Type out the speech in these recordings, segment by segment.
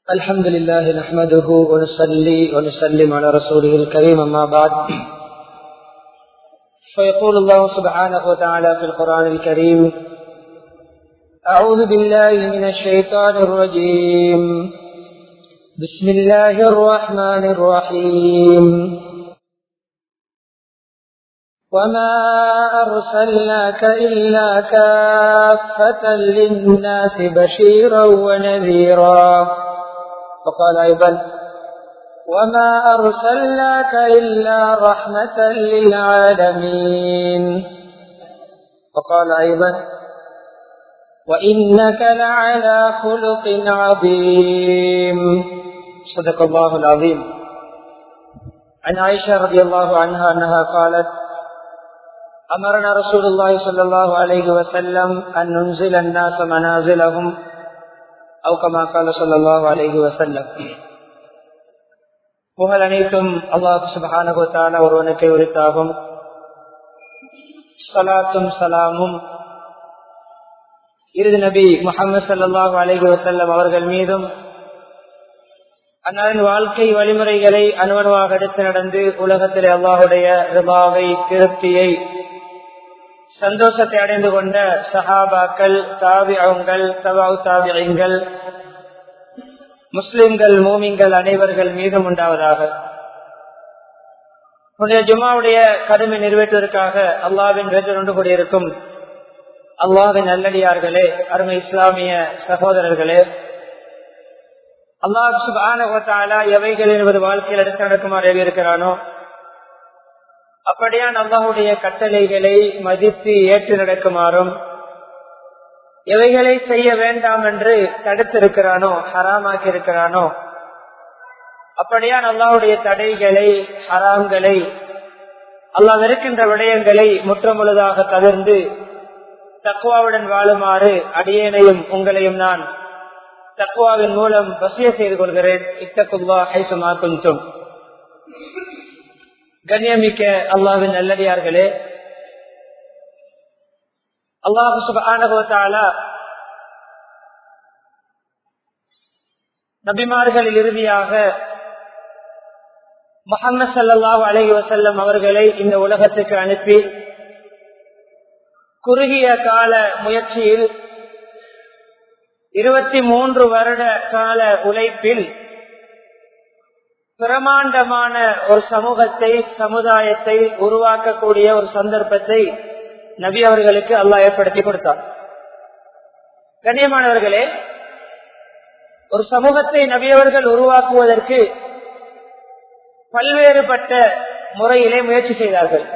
الحمد لله نحمده ونصلي ونسلم على رسوله الكريم أما بعد فيقول الله سبحانه وتعالى في القرآن الكريم أعوذ بالله من الشيطان الرجيم بسم الله الرحمن الرحيم وما أرسلناك إلا كافة للناس بشيرا ونذيرا وقال أيضا وما أرسلناك إلا رحمة للعالمين وقال أيضا وإنك لعلى خلق عظيم صدق الله العظيم عن عائشة رضي الله عنها أنها قالت أمرنا رسول الله صلى الله عليه وسلم أن ننزل الناس منازلهم أو كما قال صلى الله عليه وسلم புகழ் அனைத்தும் அல்லாஹ் சுபஹானகுத்தான ஒருவனுக்கு உரித்தாகும் சலாத்தும் சலாமும் இறுதி நபி முகமது சல்லாஹூ அலஹி வசல்லம் அவர்கள் மீதும் அன்னாரின் வாழ்க்கை வழிமுறைகளை அனுவனுவாக எடுத்து நடந்து உலகத்தில் அல்லாஹுடைய ரிபாவை திருப்தியை சந்தோஷத்தை அடைந்து கொண்ட சஹாபாக்கள் தாவியங்கள் தவாவு தாவியங்கள் முஸ்லிம்கள் மூமிங்கள் அனைவர்கள் மீதும் உண்டாவதாக உடைய ஜுமாவுடைய கடமை நிறைவேற்றுவதற்காக அல்லாவின் வேற்று கொண்டு கூடியிருக்கும் அல்லாவின் நல்லடியார்களே அருமை இஸ்லாமிய சகோதரர்களே அல்லாஹ் சுபான எவைகள் என்பது வாழ்க்கையில் எடுத்து நடக்குமாறு இருக்கிறானோ அப்படியான் அல்லாஹுடைய கட்டளைகளை மதித்து ஏற்று நடக்குமாறும் எவைகளை செய்ய வேண்டாம் என்று தடுத்திருக்கிறானோ ஹராமாக்கி இருக்கிறானோ அப்படியான் அல்லாஹுடைய தடைகளை ஹராம்களை அல்லாஹ் இருக்கின்ற விடயங்களை முற்றமுழுதாக தவிர்ந்து தக்குவாவுடன் வாழுமாறு அடியேனையும் உங்களையும் நான் தக்குவாவின் மூலம் வசிய செய்து கொள்கிறேன் இத்தக்குவா ஹைசுமா கொஞ்சம் கண்ணியமிக்க அல்லாவின் நல்லடியார்களே அல்லாஹு சுபானகோத்தால நபிமார்களில் இறுதியாக முகமது சல்லாஹ் அலஹி வசல்லம் அவர்களை இந்த உலகத்துக்கு அனுப்பி குறுகிய கால முயற்சியில் இருபத்தி மூன்று வருட கால உழைப்பில் பிரமாண்டமான ஒரு சமூகத்தை சமுதாயத்தை உருவாக்கக்கூடிய ஒரு சந்தர்ப்பத்தை நபி அவர்களுக்கு அல்லாஹ் ஏற்படுத்தி கொடுத்தார் கண்ணியமானவர்களே ஒரு சமூகத்தை நபியவர்கள் உருவாக்குவதற்கு பல்வேறுபட்ட முறையிலே முயற்சி செய்தார்கள்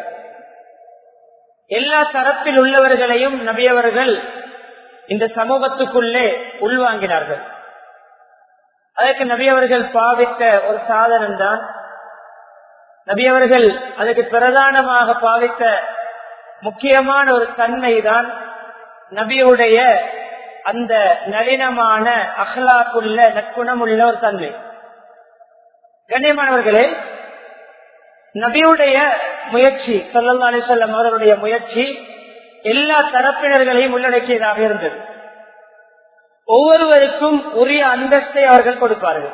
எல்லா தரப்பில் உள்ளவர்களையும் நபியவர்கள் இந்த சமூகத்துக்குள்ளே உள்வாங்கினார்கள் அதற்கு நபியவர்கள் பாவித்த ஒரு சாதனம் தான் நபியவர்கள் அதற்கு பிரதானமாக பாவித்த முக்கியமான ஒரு தன்மை தான் நபியுடைய அந்த நளினமான அகலாக்குள்ள நற்குணமுள்ள ஒரு தன்மை கண்ணியமானவர்களே நபியுடைய முயற்சி சொல்லல்லா அலிசல்லம் அவர்களுடைய முயற்சி எல்லா தரப்பினர்களையும் உள்ளடக்கியதாக இருந்தது ஒவ்வொருவருக்கும் உரிய அந்தஸ்தை அவர்கள் கொடுப்பார்கள்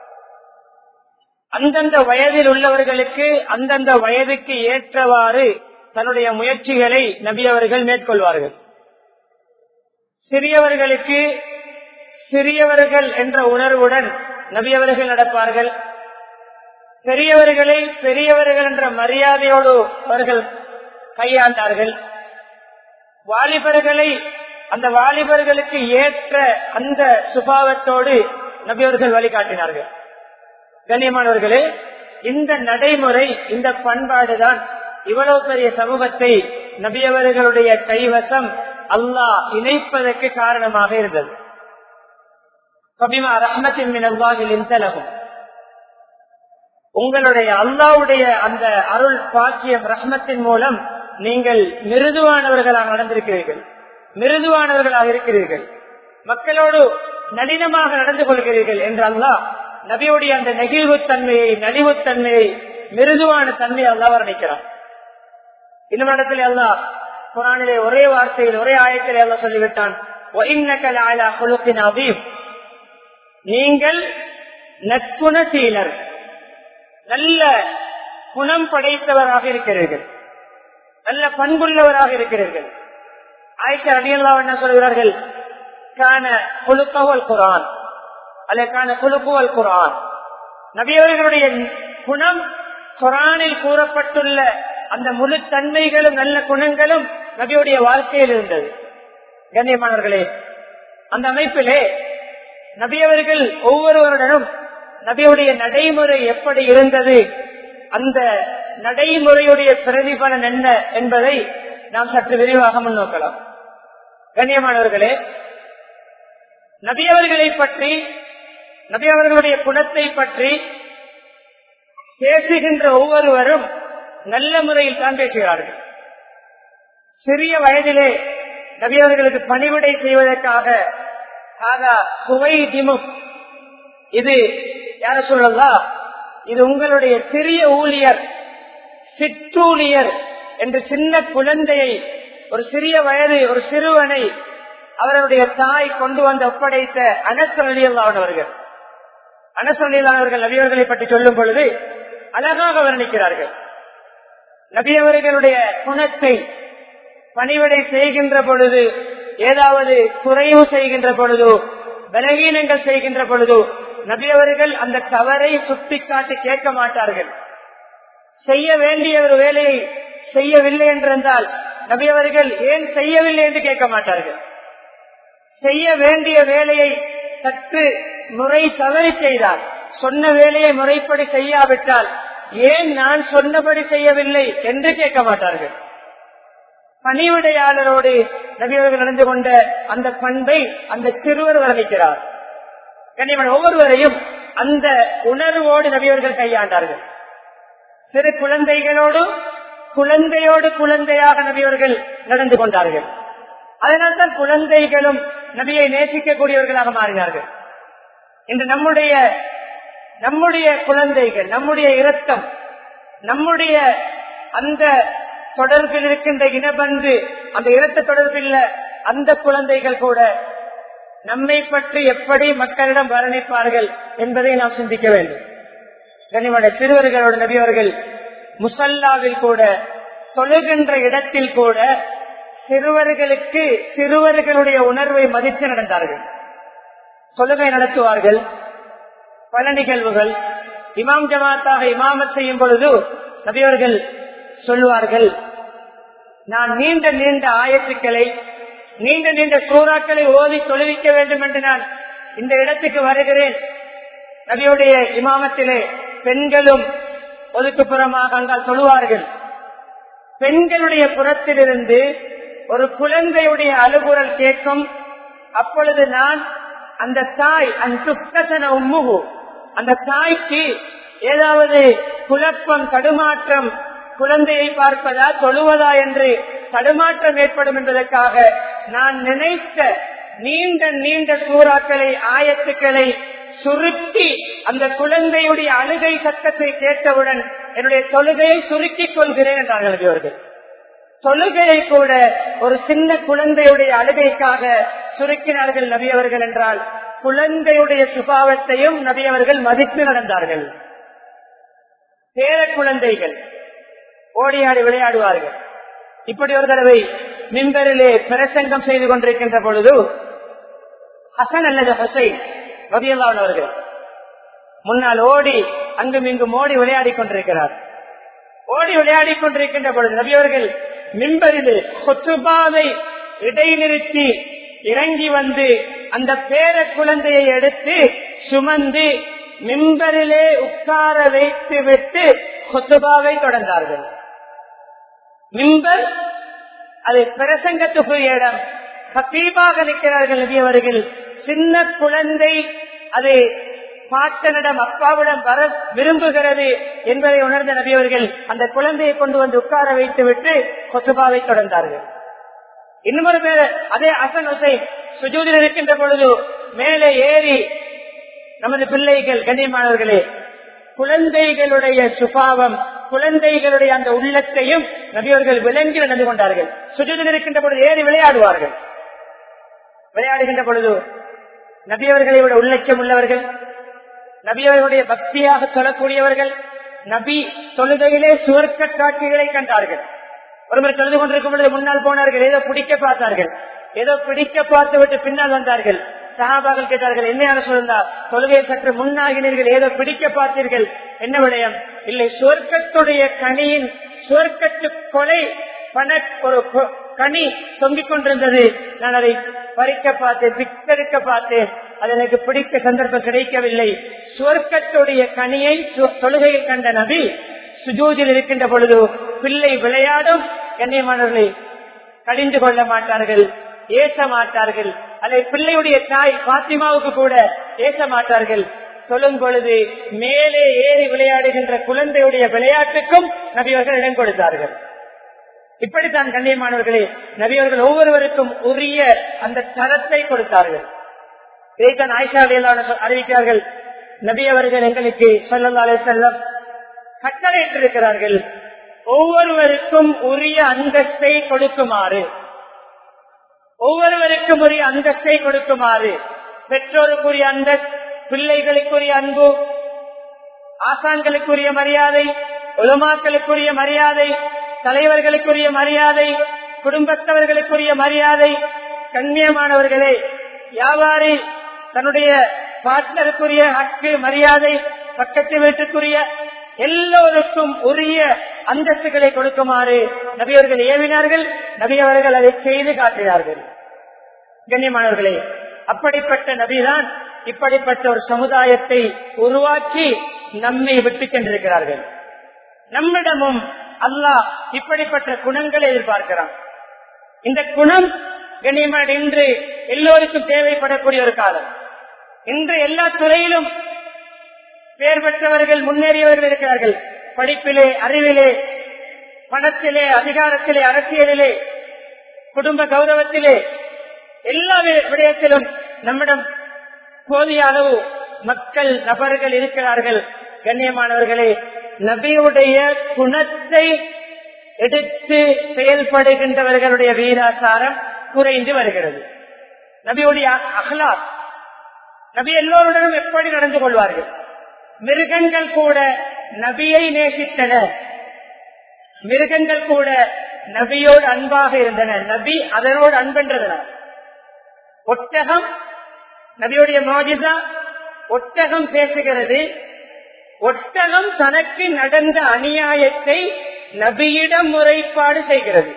அந்தந்த வயதில் உள்ளவர்களுக்கு அந்தந்த வயதுக்கு ஏற்றவாறு தன்னுடைய முயற்சிகளை நபி அவர்கள் மேற்கொள்வார்கள் சிறியவர்களுக்கு சிறியவர்கள் என்ற உணர்வுடன் நபியவர்கள் நடப்பார்கள் பெரியவர்களை பெரியவர்கள் என்ற மரியாதையோடு அவர்கள் கையாண்டார்கள் வாலிபர்களை அந்த வாலிபர்களுக்கு ஏற்ற அந்த சுபாவத்தோடு நபியவர்கள் வழிகாட்டினார்கள் கண்ணியமானவர்களே இந்த நடைமுறை இந்த பண்பாடுதான் இவ்வளவு பெரிய சமூகத்தை நபியவர்களுடைய கைவசம் அல்லாஹ் இணைப்பதற்கு காரணமாக இருந்தது உங்களுடைய அல்லாவுடைய அந்த அருள் பாக்கியம் ரஹ்மத்தின் மூலம் நீங்கள் மிருதுவானவர்களாக நடந்திருக்கிறீர்கள் மிருதுவானவர்களாக இருக்கிறீர்கள் மக்களோடு நளினமாக நடந்து கொள்கிறீர்கள் என்றல்லா நபியுடைய அந்த நெகிழ்வுத்தன்மையை நலிவுத்தன்மையை மிருதுவான தன்மையை அல்லா வர்ணிக்கிறான் இன்னும் இடத்துல அல்லா குரானிலே ஒரே வார்த்தையில் ஒரே ஆயத்திலே அல்லா சொல்லிவிட்டான் நீங்கள் நற்குணசீலர் நல்ல குணம் படைத்தவராக இருக்கிறீர்கள் நல்ல பண்புள்ளவராக இருக்கிறீர்கள் ஆயிஷா அடியல்லா என்ன சொல்கிறார்கள் கான குழுக்கவல் குரான் அல்ல கான குழுக்குவல் குரான் நபியவர்களுடைய குணம் குரானில் கூறப்பட்டுள்ள அந்த முழு தன்மைகளும் நல்ல குணங்களும் நபியுடைய வாழ்க்கையில் இருந்தது கண்ணியமானவர்களே அந்த அமைப்பிலே நபியவர்கள் ஒவ்வொருவருடனும் நபியுடைய நடைமுறை எப்படி இருந்தது அந்த நடைமுறையுடைய பிரதிபலன் என்ன என்பதை நாம் சற்று விரிவாக முன்னோக்கலாம் கண்ணியமானவர்களே நபியவர்களை பற்றி நபியவர்களுடைய குணத்தை பற்றி பேசுகின்ற ஒவ்வொருவரும் நல்ல முறையில் தான் பேசுகிறார்கள் சிறிய வயதிலே நபியவர்களுக்கு பணிவிடை செய்வதற்காக சுவை திமும் இது யார சொல்லலாம் இது உங்களுடைய சிறிய ஊழியர் சிற்றூழியர் என்று சின்ன குழந்தையை ஒரு சிறிய வயது ஒரு சிறுவனை அவர்களுடைய தாய் கொண்டு வந்து ஒப்படைத்த அனசலியல்லானவர்கள் அனசலியலானவர்கள் நபியவர்களை பற்றி சொல்லும் பொழுது அழகாக வர்ணிக்கிறார்கள் நபியவர்களுடைய குணத்தை பணிவிடை செய்கின்ற பொழுது ஏதாவது குறைவு செய்கின்ற பொழுதோ பலகீனங்கள் செய்கின்ற பொழுதோ நபியவர்கள் அந்த தவறை சுட்டிக்காட்டி கேட்க மாட்டார்கள் செய்ய வேண்டிய ஒரு வேலையை செய்யவில்லை என்றிருந்தால் நபியவர்கள் ஏன் செய்யவில்லை என்று கேட்க மாட்டார்கள் செய்ய வேண்டிய வேலையை சற்று முறை தவறி செய்தால் சொன்ன வேலையை முறைப்படி செய்யாவிட்டால் ஏன் நான் சொன்னபடி செய்யவில்லை என்று கேட்க மாட்டார்கள் பணிவிடையாளரோடு நபியவர்கள் நடந்து கொண்ட அந்த பண்பை அந்த சிறுவர் வர்ணிக்கிறார் கண்ணியமன் ஒவ்வொருவரையும் அந்த உணர்வோடு நபியவர்கள் கையாண்டார்கள் சிறு குழந்தைகளோடு குழந்தையோடு குழந்தையாக நபியவர்கள் நடந்து கொண்டார்கள் அதனால்தான் குழந்தைகளும் நபியை நேசிக்கக்கூடியவர்களாக மாறினார்கள் இன்று நம்முடைய நம்முடைய குழந்தைகள் நம்முடைய இரத்தம் நம்முடைய அந்த தொடர்பில் இருக்கின்ற இனபந்து அந்த இரத்த தொடர்பில் அந்த குழந்தைகள் கூட நம்மை பற்றி எப்படி மக்களிடம் வர்ணிப்பார்கள் என்பதை நாம் சிந்திக்க வேண்டும் கனிமட சிறுவர்களோட நபியவர்கள் முசல்லாவில் கூட தொழுகின்ற இடத்தில் கூட சிறுவர்களுக்கு சிறுவர்களுடைய உணர்வை மதித்து நடந்தார்கள் தொழுகை நடத்துவார்கள் பல நிகழ்வுகள் இமாம் ஜமாத்தாக இமாமத் செய்யும் பொழுது நபியவர்கள் சொல்லுவார்கள் நான் நீண்ட நீண்ட ஆயத்துக்களை நீண்ட நீண்ட சூறாக்களை ஓதி தொழுவிக்க வேண்டும் என்று நான் இந்த இடத்துக்கு வருகிறேன் நபியுடைய இமாமத்திலே பெண்களும் ஒதுக்குப்புறமாக அங்கால் சொல்லுவார்கள் பெண்களுடைய புறத்திலிருந்து ஒரு குழந்தையுடைய அழுகுரல் கேட்கும் அப்பொழுது நான் அந்த தாய் அந்த உம்முகு அந்த தாய்க்கு ஏதாவது குழப்பம் தடுமாற்றம் குழந்தையை பார்ப்பதா தொழுவதா என்று தடுமாற்றம் ஏற்படும் என்பதற்காக நான் நினைத்த நீண்ட நீண்ட சூறாக்களை ஆயத்துக்களை சுருக்கி அந்த குழந்தையுடைய அழுகை சத்தத்தை கேட்டவுடன் என்னுடைய தொழுகையை சுருக்கிக் கொள்கிறேன் என்றார்கள் அவர்கள் தொழுகையை கூட ஒரு சின்ன குழந்தையுடைய அழுகைக்காக சுருக்கினார்கள் நபியவர்கள் என்றால் குழந்தையுடைய சுபாவத்தையும் நபியவர்கள் மதித்து நடந்தார்கள் பேர குழந்தைகள் ஓடியாடி விளையாடுவார்கள் இப்படி ஒரு தடவை மின்பரிலே பிரசங்கம் செய்து கொண்டிருக்கின்ற பொழுது ஹசன் அல்லது ஹசைன் ரபியல்லான் அவர்கள் முன்னால் ஓடி அங்கும் இங்கும் ஓடி விளையாடி கொண்டிருக்கிறார் ஓடி விளையாடி கொண்டிருக்கின்ற பொழுது நபியவர்கள் மின்பரிலே கொத்துபாவை இடைநிறுத்தி இறங்கி வந்து அந்த பேர குழந்தையை எடுத்து சுமந்து மின்பரிலே உட்கார வைத்து விட்டு கொத்துபாவை தொடர்ந்தார்கள் மின்பர் அது பிரசங்கத்துக்குரிய இடம் கத்தீபாக நிற்கிறார்கள் நபியவர்கள் சின்ன குழந்தை அது பாட்டனிடம் அப்பாவிடம் வர விரும்புகிறது என்பதை உணர்ந்த நபியவர்கள் அந்த குழந்தையை கொண்டு வந்து உட்கார வைத்து விட்டு கொத்துபாவை தொடர்ந்தார்கள் இன்னொரு பேர் அதே அசன் உசை சுஜூதில் இருக்கின்ற பொழுது மேலே ஏறி நமது பிள்ளைகள் கண்ணியமானவர்களே குழந்தைகளுடைய சுபாவம் குழந்தைகளுடைய அந்த உள்ளத்தையும் நபியவர்கள் விளங்கி நடந்து கொண்டார்கள் சுஜூதில் இருக்கின்ற பொழுது ஏறி விளையாடுவார்கள் விளையாடுகின்ற பொழுது நபியவர்களை விட உள்ளட்சம் உள்ளவர்கள் நபியவர்களுடைய பக்தியாக சொல்லக்கூடியவர்கள் நபி தொழுகையிலே சுவர்க்க காட்சிகளை கண்டார்கள் ஒருவர் தொழுது கொண்டிருக்கும் பொழுது முன்னால் போனார்கள் ஏதோ பிடிக்க பார்த்தார்கள் ஏதோ பிடிக்க பார்த்து விட்டு பின்னால் வந்தார்கள் சகாபாக்கள் கேட்டார்கள் என்ன சொல்லுந்தா தொழுகை சற்று முன்னாகினீர்கள் ஏதோ பிடிக்க பார்த்தீர்கள் என்ன விடயம் இல்லை சுவர்க்கத்துடைய கனியின் சுவர்க்கத்து கொலை பண ஒரு கொ- கனி தொங்கிக் கொண்டிருந்தது நான் அதை பறிக்க பார்த்தேன் பித்தெடுக்க பார்த்தேன் அது எனக்கு பிடிக்க சந்தர்ப்பம் கிடைக்கவில்லை சுவர்க்கத்துடைய கனியை சு- தொழுகையில் கண்ட நபி சுஜூதில் இருக்கின்ற பொழுது பிள்ளை விளையாடும் கண்ணியமானவர்களை கடிந்து கொள்ள மாட்டார்கள் ஏச மாட்டார்கள் அதை பிள்ளையுடைய தாய் பாத்திமாவுக்கு கூட ஏச மாட்டார்கள் சொல்லும் பொழுது மேலே ஏறி விளையாடுகின்ற குழந்தையுடைய விளையாட்டுக்கும் நபியவர்கள் இடம் கொடுத்தார்கள் இப்படித்தான் கண்ணியமானவர்களே நபியவர்கள் ஒவ்வொருவருக்கும் உரிய அந்த தரத்தை கொடுத்தார்கள் இதைத்தான் ஆயிஷா அலியல்லான அறிவிக்கிறார்கள் நபி அவர்கள் எங்களுக்கு சொல்லல்லா அலே செல்லம் கட்டளையிட்டிருக்கிறார்கள் ஒவ்வொருவருக்கும் உரிய அந்தஸ்தை கொடுக்குமாறு ஒவ்வொருவருக்கும் உரிய அந்தஸ்தை கொடுக்குமாறு பெற்றோருக்குரிய அந்தஸ்து பிள்ளைகளுக்குரிய அன்பு ஆசான்களுக்குரிய மரியாதை உலமாக்களுக்குரிய மரியாதை தலைவர்களுக்குரிய மரியாதை குடும்பத்தவர்களுக்குரிய மரியாதை கண்ணியமானவர்களே வியாபாரி தன்னுடைய பார்ட்னருக்குரிய ஹக்கு மரியாதை பக்கத்து வீட்டுக்குரிய எல்லோருக்கும் உரிய அந்தஸ்துகளை கொடுக்குமாறு நபியவர்கள் ஏவினார்கள் நபியவர்கள் அதை செய்து காட்டினார்கள் கண்ணியமானவர்களே அப்படிப்பட்ட நபிதான் இப்படிப்பட்ட ஒரு சமுதாயத்தை உருவாக்கி நம்மை விட்டு சென்றிருக்கிறார்கள் நம்மிடமும் அல்லாஹ் இப்படிப்பட்ட குணங்களை எதிர்பார்க்கிறான் இந்த குணம் கண்ணியமான இன்று எல்லோருக்கும் தேவைப்படக்கூடிய ஒரு காலம் இன்று எல்லா துறையிலும் பெயர் பெற்றவர்கள் முன்னேறியவர்கள் இருக்கிறார்கள் படிப்பிலே அறிவிலே பணத்திலே அதிகாரத்திலே அரசியலிலே குடும்ப கௌரவத்திலே எல்லா வி- விடயத்திலும் நம்மிடம் போதிய அளவு மக்கள் நபர்கள் இருக்கிறார்கள் கண்ணியமானவர்களே நபியுடைய குணத்தை எடுத்து செயல்படுகின்றவர்களுடைய வீராசாரம் குறைந்து வருகிறது நபியுடைய அகலாத் நபி எல்லோருடனும் எப்படி நடந்து கொள்வார்கள் மிருகங்கள் கூட நபியை நேசித்தன மிருகங்கள் கூட நபியோடு அன்பாக இருந்தன நபி அதனோடு அன்பென்றதன ஒட்டகம் நபியுடைய மோஜிதா ஒட்டகம் பேசுகிறது ஒட்டகம் தனக்கு நடந்த அநியாயத்தை நபியிடம் முறைப்பாடு செய்கிறது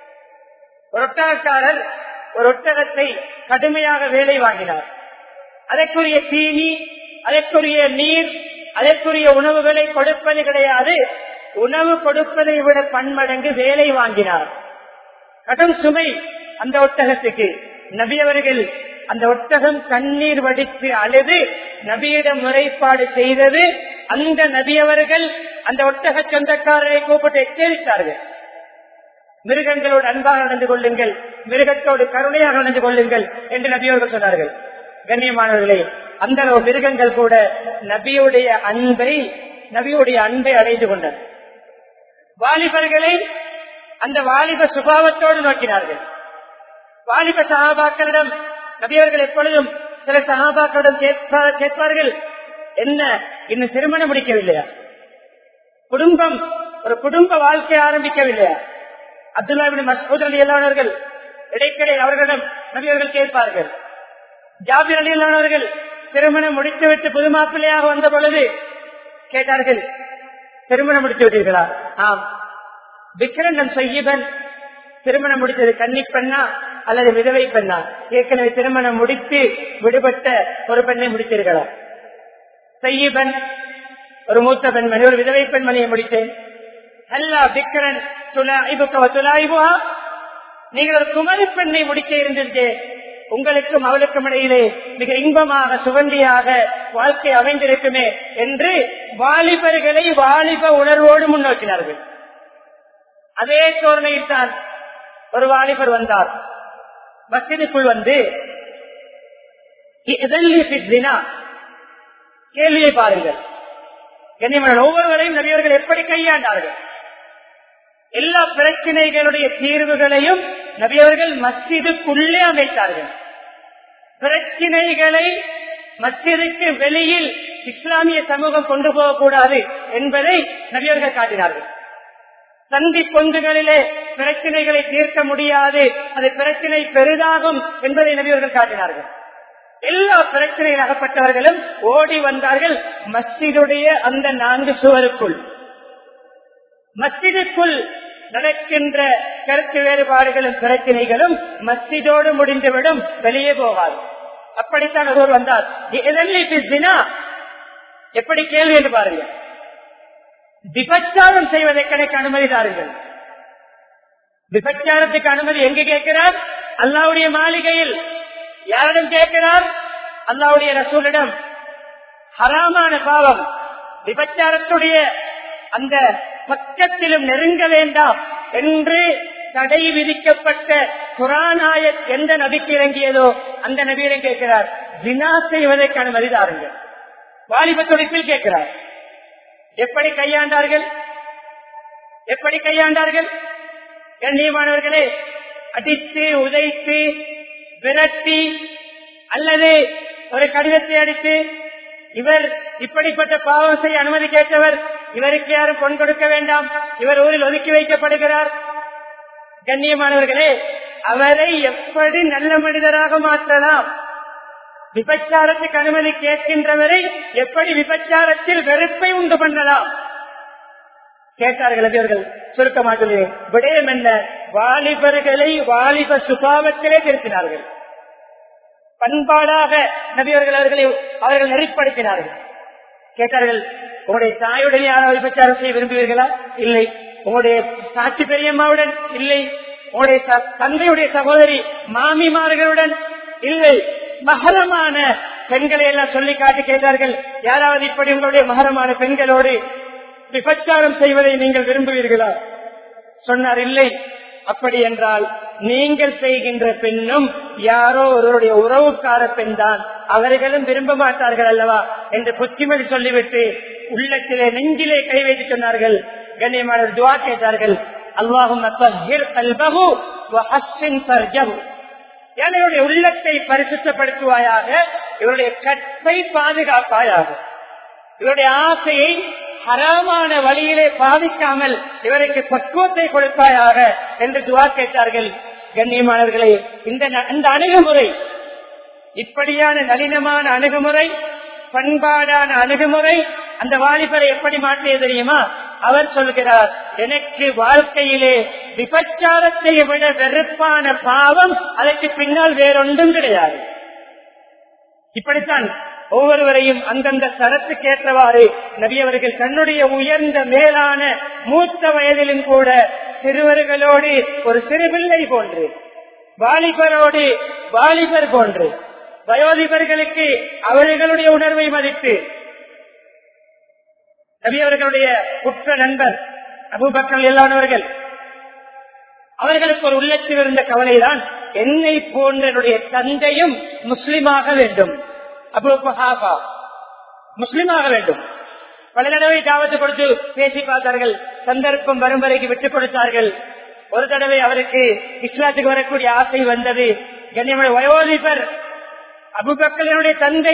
ஒரு ஒட்டகக்காரர் ஒரு ஒட்டகத்தை கடுமையாக வேலை வாங்கினார் அதற்குரிய தீனி அதற்குரிய நீர் அதற்குரிய உணவுகளை கொடுப்பது கிடையாது உணவு கொடுப்பதை விட பன்மடங்கு வேலை வாங்கினார் கடும் சுமை அந்த ஒட்டகத்துக்கு நபி அவர்கள் அந்த ஒட்டகம் கண்ணீர் வடித்து அழுது நபியிடம் முறைப்பாடு செய்தது அந்த நபி அவர்கள் அந்த ஒட்டக சொந்தக்காரரை கூப்பிட்டு எச்சரித்தார்கள் மிருகங்களோடு அன்பாக நடந்து கொள்ளுங்கள் மிருகத்தோடு கருணையாக நடந்து கொள்ளுங்கள் என்று நபியவர்கள் சொன்னார்கள் கண்ணியமானவர்களே அந்த அளவு மிருகங்கள் கூட நபியுடைய அன்பை நபியுடைய அன்பை அடைந்து கொண்டன வாலிபர்களை அந்த வாலிப சுபாவத்தோடு நோக்கினார்கள் வாலிப சகாபாக்களிடம் நபியவர்கள் எப்பொழுதும் சில சகாபாக்களிடம் கேட்பா- கேட்பார்கள் என்ன இன்னும் திருமணம் முடிக்கவில்லையா குடும்பம் ஒரு குடும்ப வாழ்க்கை ஆரம்பிக்கவில்லையா அப்துல்லாவின் மசூத் அலி அல்லானவர்கள் இடைக்கிடை அவர்களிடம் நபியவர்கள் கேட்பார்கள் ஜாபிர் அலி அல்லானவர்கள் திருமணம் முடித்துவிட்டு புது மாப்பிள்ளையாக வந்த பொழுது கேட்டார்கள் திருமணம் முடித்து விட்டீர்களா ஆம் விக்ரண்டம் செய்யபன் திருமணம் முடித்தது கன்னி பெண்ணா அல்லது விதவை பெண்ணா ஏற்கனவே திருமணம் முடித்து விடுபட்ட ஒரு பெண்ணை முடித்தீர்களா செய்யபன் ஒரு மூத்த பெண்மணி ஒரு விதவை பெண்மணியை முடித்தேன் அல்லா விக்ரன் துலாய்புக்க துலாய்புவா நீங்கள் ஒரு குமரி பெண்ணை முடிக்க இருந்திருந்தே உங்களுக்கும் அவளுக்கும் இடையிலே மிக இன்பமாக சுகந்தியாக வாழ்க்கை அமைந்திருக்குமே என்று வாலிபர்களை வாலிப உணர்வோடு முன்னோக்கினார்கள் அதே தோரணையில் தான் ஒரு வாலிபர் வந்தார் மஸ்ஜிதுக்குள் வந்து இதல்லி ஃபித்னா. கேள்வியை பாருங்கள் கண்ணியமான ஒவ்வொருவரையும் நபியவர்கள் எப்படி கையாண்டார்கள் எல்லா பிரச்சனைகளுடைய தீர்வுகளையும் நபியவர்கள் மஸ்ஜிதுக்குள்ளே அமைத்தார்கள் பிரச்சினைகளை மத்திற்கு வெளியில் இஸ்லாமிய சமூகம் கொண்டு போகக்கூடாது என்பதை நபியர்கள் காட்டினார்கள் சந்தி பொந்துகளிலே பிரச்சனைகளை தீர்க்க முடியாது அது பிரச்சனை பெரிதாகும் என்பதை நபியர்கள் காட்டினார்கள் எல்லா பிரச்சனையில் அகப்பட்டவர்களும் ஓடி வந்தார்கள் மஸ்ஜிதுடைய அந்த நான்கு சுவருக்குள் மஸ்ஜிதுக்குள் நடக்கின்ற கருத்து வேறுபாடுகளும் பிரச்சனைகளும் மஸ்ஜிதோடு முடிந்துவிடும் வெளியே போகாது அப்படித்தான் ஒருவர் வந்தார் எப்படி கேள்வி என்று பாருங்க விபச்சாரம் செய்வதை கணக்கு அனுமதி தாருங்கள் விபச்சாரத்துக்கு அனுமதி எங்கு கேட்கிறார் அல்லாவுடைய மாளிகையில் யாரிடம் கேட்கிறார் அல்லாவுடைய ரசூலிடம் ஹராமான பாவம் விபச்சாரத்துடைய அந்த பக்கத்திலும் நெருங்க வேண்டாம் என்று தடை விதிக்கப்பட்ட குரானாய எந்த நபிக்கு இறங்கியதோ அந்த நபியிடம் கேட்கிறார் ஜினா செய்வதற்கு அனுமதி தாருங்கள் வாலிப துடிப்பில் கேட்கிறார் எப்படி கையாண்டார்கள் எப்படி கையாண்டார்கள் கண்ணியமானவர்களே அடித்து உதைத்து விரட்டி அல்லது ஒரு கடிதத்தை அடித்து இவர் இப்படிப்பட்ட பாவம் செய்ய அனுமதி கேட்டவர் இவருக்கு யாரும் பொன் கொடுக்க வேண்டாம் இவர் ஊரில் ஒதுக்கி வைக்கப்படுகிறார் கண்ணியமானவர்களே அவரை எப்படி நல்ல மனிதராக மாற்றலாம் விபச்சாரத்துக்கு அனுமதி கேட்கின்றவரை எப்படி விபச்சாரத்தில் வெறுப்பை உண்டு பண்ணலாம் கேட்டார்கள் அவர்கள் சுருக்கமாக சொல்லுவேன் விடயம் என்ன வாலிபர்களை வாலிப சுபாவத்திலே திருத்தினார்கள் பண்பாடாக நபியவர்கள் அவர்களை அவர்கள் நெறிப்படுத்தினார்கள் கேட்டார்கள் உங்களுடைய தாயுடன் யாராவது விபச்சாரம் செய்ய விரும்புவீர்களா இல்லை உங்களுடைய சாட்சி பெரியம்மாவுடன் இல்லை உங்களுடைய தந்தையுடைய சகோதரி மாமிமார்களுடன் இல்லை மகரமான பெண்களை எல்லாம் சொல்லி காட்டி கேட்டார்கள் யாராவது இப்படி உங்களுடைய மகரமான பெண்களோடு விபச்சாரம் செய்வதை நீங்கள் விரும்புவீர்களா சொன்னார் இல்லை அப்படி என்றால் நீங்கள் செய்கின்ற பெண்ணும் யாரோ ஒருவருடைய உறவுக்கார பெண் தான் அவர்களும் விரும்ப மாட்டார்கள் அல்லவா என்று புத்திமதி சொல்லிவிட்டு உள்ளத்திலே நெஞ்சிலே கை வைத்து சொன்னார்கள் கண்ணியமான துவா கேட்டார்கள் அல்லாஹும் என்னுடைய உள்ளத்தை பரிசுத்தப்படுத்துவாயாக இவருடைய கற்பை பாதுகாப்பாயாக இவருடைய ஆசையை ஹராமான வழியிலே பாதிக்காமல் இவருக்கு பக்குவத்தை கொடுப்பாயாக என்று துவா கேட்டார்கள் கண்ணியமானவர்களே இந்த இந்த அணுகுமுறை இப்படியான நளினமான அணுகுமுறை பண்பாடான அணுகுமுறை அந்த வாலிபரை எப்படி மாற்றியது தெரியுமா அவர் சொல்கிறார் எனக்கு வாழ்க்கையிலே விபச்சாரத்தை விட வெறுப்பான பாவம் அதற்கு பின்னால் வேறொன்றும் கிடையாது இப்படித்தான் ஒவ்வொருவரையும் அந்தந்த தரத்துக்கு ஏற்றவாறு நபியவர்கள் தன்னுடைய உயர்ந்த மேலான மூத்த வயதிலும் கூட சிறுவர்களோடு ஒரு சிறுபிள்ளை போன்று வாலிபரோடு வாலிபர் போன்று வயோதிபர்களுக்கு அவர்களுடைய உணர்வை மதித்து நபியவர்களுடைய குற்ற நண்பர் அபுபக்கல் எல்லானவர்கள் அவர்களுக்கு ஒரு உள்ளத்தில் இருந்த கவலைதான் என்னை போன்ற என்னுடைய தந்தையும் முஸ்லிமாக வேண்டும் அபுபஹாபா முஸ்லிமாக வேண்டும் பல தடவை தாவத்து கொடுத்து பேசி பார்த்தார்கள் சந்தர்ப்பம் வரும் வரைக்கும் விட்டுக் கொடுத்தார்கள் ஒரு தடவை அவருக்கு இஸ்லாத்துக்கு வரக்கூடிய ஆசை வந்தது கண்ணியமுடைய வயோதிபர் அபுபக்கலினுடைய தந்தை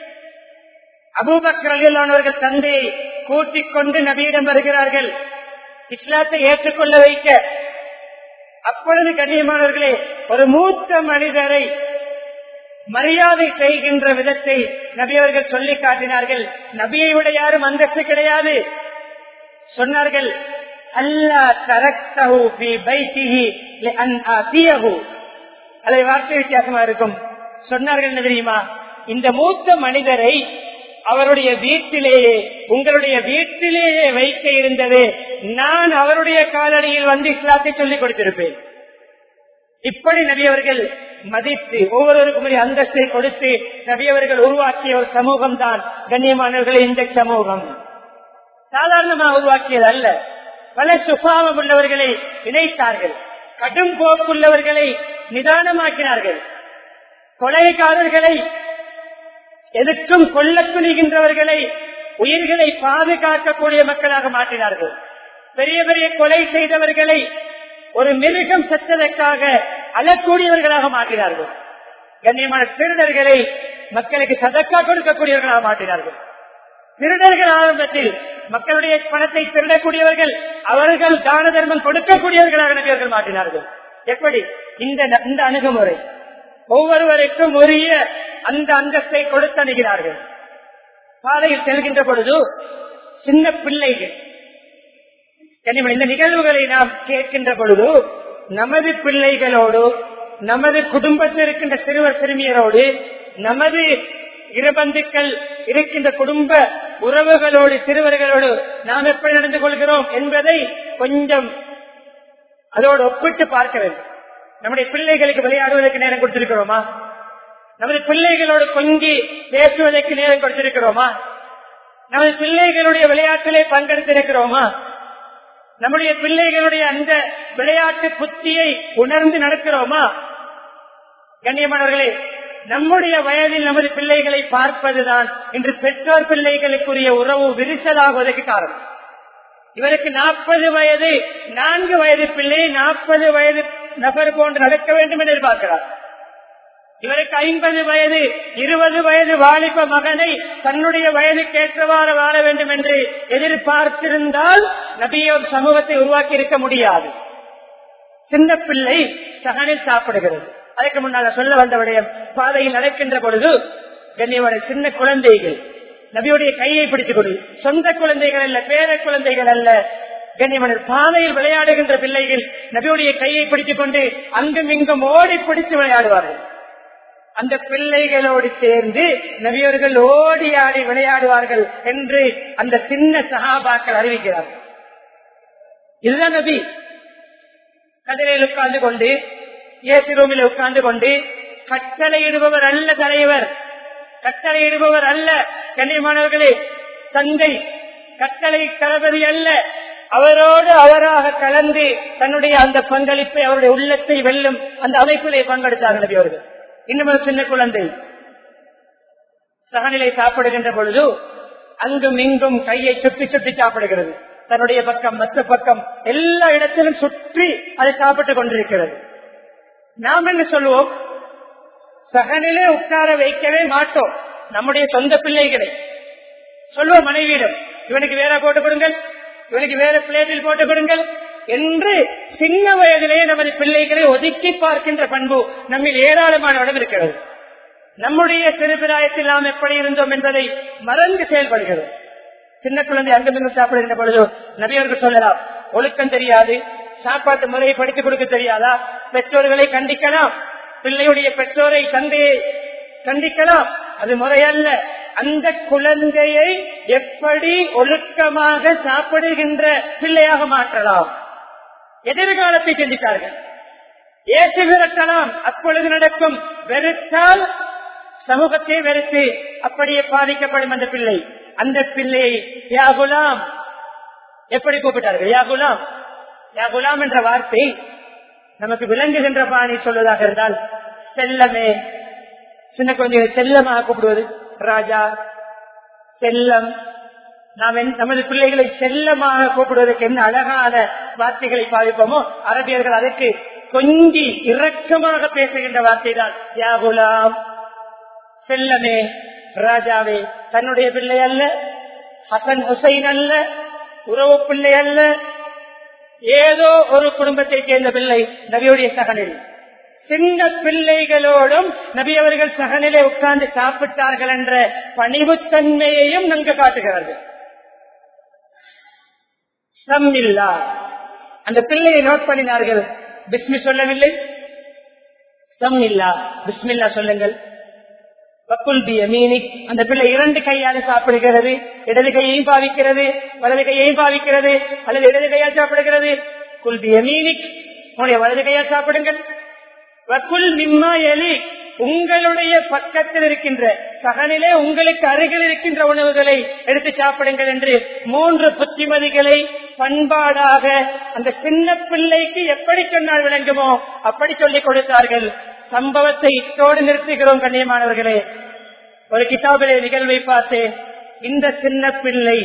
அபூபக்கர்கள் தந்தையை கூட்டிக் கொண்டு நபியிடம் வருகிறார்கள் இஸ்லாத்தை ஏற்றுக்கொள்ள வைக்க அப்பொழுது கண்ணியமானவர்களே ஒரு மூத்த மனிதரை மரியாதை செய்கின்ற விதத்தை நபி அவர்கள் சொல்லி காட்டினார்கள் நபியை விட யாரும் அந்தஸ்து கிடையாது சொன்னார்கள் அல்லா தரக்தஹு ஃபீ பைத்திஹி லிஅன் ஆசியஹு அதை வார்த்தை வித்தியாசமா இருக்கும் சொன்னார்கள் என்ன தெரியுமா இந்த மூத்த மனிதரை அவருடைய வீட்டிலேயே உங்களுடைய வீட்டிலேயே வைக்க இருந்தது நான் அவருடைய காலடியில் வந்து இஸ்லாத்தை சொல்லிக் கொடுத்திருப்பேன் இப்படி நபியவர்கள் மதித்து ஒவ்வொருவருக்கும் ஒரு அந்தஸ்தை கொடுத்து நபியவர்கள் உருவாக்கிய ஒரு சமூகம் தான் கண்ணியமானவர்கள் இந்த சமூகம் சாதாரணமாக உருவாக்கியது அல்ல பல சுபாவம் உள்ளவர்களை இணைத்தார்கள் கடும் போக்குள்ளவர்களை நிதானமாக்கினார்கள் கொலைகாரர்களை எதுக்கும் கொல்ல துணிகின்றவர்களை உயிர்களை பாதுகாக்கக்கூடிய மக்களாக மாற்றினார்கள் பெரிய பெரிய கொலை செய்தவர்களை ஒரு மிருகம் செத்ததற்காக அழக்கூடியவர்களாக மாற்றினார்கள் கண்ணியமான திருடர்களை மக்களுக்கு சதக்கா கொடுக்கக்கூடியவர்களாக மாற்றினார்கள் திருடர்கள் ஆரம்பத்தில் மக்களுடைய பணத்தை திருடக்கூடியவர்கள் அவர்கள் தான தர்மம் கொடுக்கக்கூடியவர்களாக நபியர்கள் மாற்றினார்கள் எப்படி இந்த இந்த அணுகுமுறை ஒவ்வொருவருக்கும் உரிய அந்த அந்தஸ்தை கொடுத்து அணுகிறார்கள் பாதையில் செல்கின்ற பொழுது சின்ன பிள்ளைகள் கனிம இந்த நிகழ்வுகளை நாம் கேட்கின்ற பொழுது நமது பிள்ளைகளோடு நமது குடும்பத்தில் இருக்கின்ற சிறுவர் சிறுமியரோடு நமது இருபந்துக்கள் இருக்கின்ற குடும்ப உறவுகளோடு சிறுவர்களோடு நாம் எப்படி நடந்து கொள்கிறோம் என்பதை கொஞ்சம் அதோடு ஒப்பிட்டு பார்க்க வேண்டும் நம்முடைய பிள்ளைகளுக்கு விளையாடுவதற்கு நேரம் கொடுத்திருக்கிறோமா நமது பிள்ளைகளோடு கொஞ்சி பேசுவதற்கு நேரம் கொடுத்திருக்கிறோமா நமது பிள்ளைகளுடைய விளையாட்டிலே பங்கெடுத்திருக்கிறோமா நம்முடைய பிள்ளைகளுடைய அந்த விளையாட்டு புத்தியை உணர்ந்து நடக்கிறோமா கண்ணியமானவர்களே நம்முடைய வயதில் நமது பிள்ளைகளை பார்ப்பதுதான் இன்று பெற்றோர் பிள்ளைகளுக்குரிய உறவு விரிசலாகுவதற்கு காரணம் இவருக்கு நாற்பது வயது நான்கு வயது பிள்ளை நாற்பது வயது நபர் போன்று நடக்க வேண்டும் என்று எதிர்பார்க்கிறார் இவருக்கு ஐம்பது வயது இருபது வயது வாலிப மகனை தன்னுடைய வயதுக்கு ஏற்றவாறு வாழ வேண்டும் என்று எதிர்பார்த்திருந்தால் நபியோர் சமூகத்தை உருவாக்கி இருக்க முடியாது சின்ன பிள்ளை சகனில் சாப்பிடுகிறது அதுக்கு முன்னால சொல்ல வந்த விடயம் பாதையில் நடக்கின்ற பொழுது கண்ணியமான சின்ன குழந்தைகள் நபியுடைய கையை பிடித்துக் கொடு சொந்த குழந்தைகள் அல்ல பேர குழந்தைகள் அல்ல கண்ணியமனர் பாதையில் விளையாடுகின்ற பிள்ளைகள் நபியுடைய கையை பிடித்துக் கொண்டு அங்கும் இங்கும் ஓடி பிடித்து விளையாடுவார்கள் அந்த பிள்ளைகளோடு சேர்ந்து நபியவர்கள் ஓடி ஆடி விளையாடுவார்கள் என்று அந்த சின்ன சகாபாக்கள் அறிவிக்கிறார்கள் இதுதான் நபி கதிரையில் உட்கார்ந்து கொண்டு ஏசி ரூமில் உட்கார்ந்து கொண்டு கட்டளையிடுபவர் அல்ல தலைவர் கட்டளையிடுபவர் அல்ல கண்ணியமானவர்களே தந்தை கட்டளை தளபதி அல்ல அவரோடு அவராக கலந்து தன்னுடைய அந்த பங்களிப்பை அவருடைய உள்ளத்தை வெல்லும் அந்த அமைப்பிலே பங்கெடுத்தார்கள் நபி அவர்கள் இன்னும் ஒரு சின்ன குழந்தை சகநிலை சாப்பிடுகின்ற பொழுது அங்கும் இங்கும் கையை சுற்றி சுற்றி சாப்பிடுகிறது தன்னுடைய பக்கம் மற்ற பக்கம் எல்லா இடத்திலும் சுற்றி அதை சாப்பிட்டுக் கொண்டிருக்கிறது நாம் என்ன சொல்லுவோம் சகனிலே உட்கார வைக்கவே மாட்டோம் நம்முடைய சொந்த பிள்ளைகளை சொல்லுவோம் மனைவியிடம் இவனுக்கு வேற போட்டு கொடுங்கள் இவனுக்கு வேற பிளேட்டில் போட்டு கொடுங்கள் என்று சின்ன வயதிலேயே நமது பிள்ளைகளை ஒதுக்கி பார்க்கின்ற பண்பு நம்மில் ஏராளமான இடம் இருக்கிறது நம்முடைய சிறுபிராயத்தில் நாம் எப்படி இருந்தோம் என்பதை மறந்து செயல்படுகிறது சின்ன குழந்தை அங்கிருந்து சாப்பிடுகின்ற பொழுது நபியவர்கள் சொல்லலாம் ஒழுக்கம் தெரியாது சாப்பாட்டு முறையை படித்துக் கொடுக்க தெரியாதா பெற்றோர்களை கண்டிக்கலாம் பிள்ளையுடைய பெற்றோரை தந்தையை கண்டிக்கலாம் அது முறையல்ல அந்த குழந்தையை எப்படி ஒழுக்கமாக சாப்பிடுகின்ற பிள்ளையாக மாற்றலாம் எதிர்காலத்தை சிந்தித்தார்கள் ஏற்று விரட்டலாம் அப்பொழுது நடக்கும் வெறுத்தால் சமூகத்தை வெறுத்து அப்படியே பாதிக்கப்படும் அந்த பிள்ளை அந்த பிள்ளையை யா குலாம் எப்படி கூப்பிட்டார்கள் யா குலாம் யா குலாம் என்ற வார்த்தை நமக்கு விளங்குகின்ற பாணி சொல்வதாக இருந்தால் செல்லமே சின்ன குழந்தைகளை செல்லமாக கூப்பிடுவது ராஜா செல்லம் நாம் நமது பிள்ளைகளை செல்லமாக கூப்பிடுவதற்கு என்ன அழகான வார்த்தைகளை பாதிப்போமோ அரபியர்கள் அதற்கு கொஞ்சி இரக்கமாக பேசுகின்ற வார்த்தை தான் யாகுலாம் செல்லமே ராஜாவே தன்னுடைய பிள்ளை அல்ல ஹசன் ஹுசைன் அல்ல உறவு பிள்ளை அல்ல ஏதோ ஒரு குடும்பத்தை சேர்ந்த பிள்ளை நபியுடைய சகனில் சின்ன பிள்ளைகளோடும் நபி அவர்கள் சகனிலே உட்கார்ந்து சாப்பிட்டார்கள் என்ற பணிவுத்தன்மையையும் நன்கு காட்டுகிறார்கள் சம்மில்லா அந்த பிள்ளையை நோட் பண்ணினார்கள் பிஸ்மி சொல்லவில்லை சம்மில்லா பிஸ்மில்லா சொல்லுங்கள் வக்குல் பி மீனிக் அந்த பிள்ளை இரண்டு கையால சாப்பிடுகிறது இடது கையையும் பாவிக்கிறது வலது கையையும் பாவிக்கிறது அல்லது இடது கையால் சாப்பிடுகிறது குல் பி மீனிக் உங்களுடைய வலது கையால் சாப்பிடுங்கள் வக்குல் மிம்மா எலி உங்களுடைய பக்கத்தில் இருக்கின்ற சகனிலே உங்களுக்கு அருகில் இருக்கின்ற உணவுகளை எடுத்து சாப்பிடுங்கள் என்று மூன்று புத்திமதிகளை பண்பாடாக அந்த சின்ன பிள்ளைக்கு எப்படி சொன்னால் விளங்குமோ அப்படி சொல்லிக் கொடுத்தார்கள் சம்பவத்தை இத்தோடு நிறுத்துகிறோம் கண்ணியமானவர்களே ஒரு கிதாபிலே நிகழ்வை பார்த்து இந்த சின்ன பிள்ளை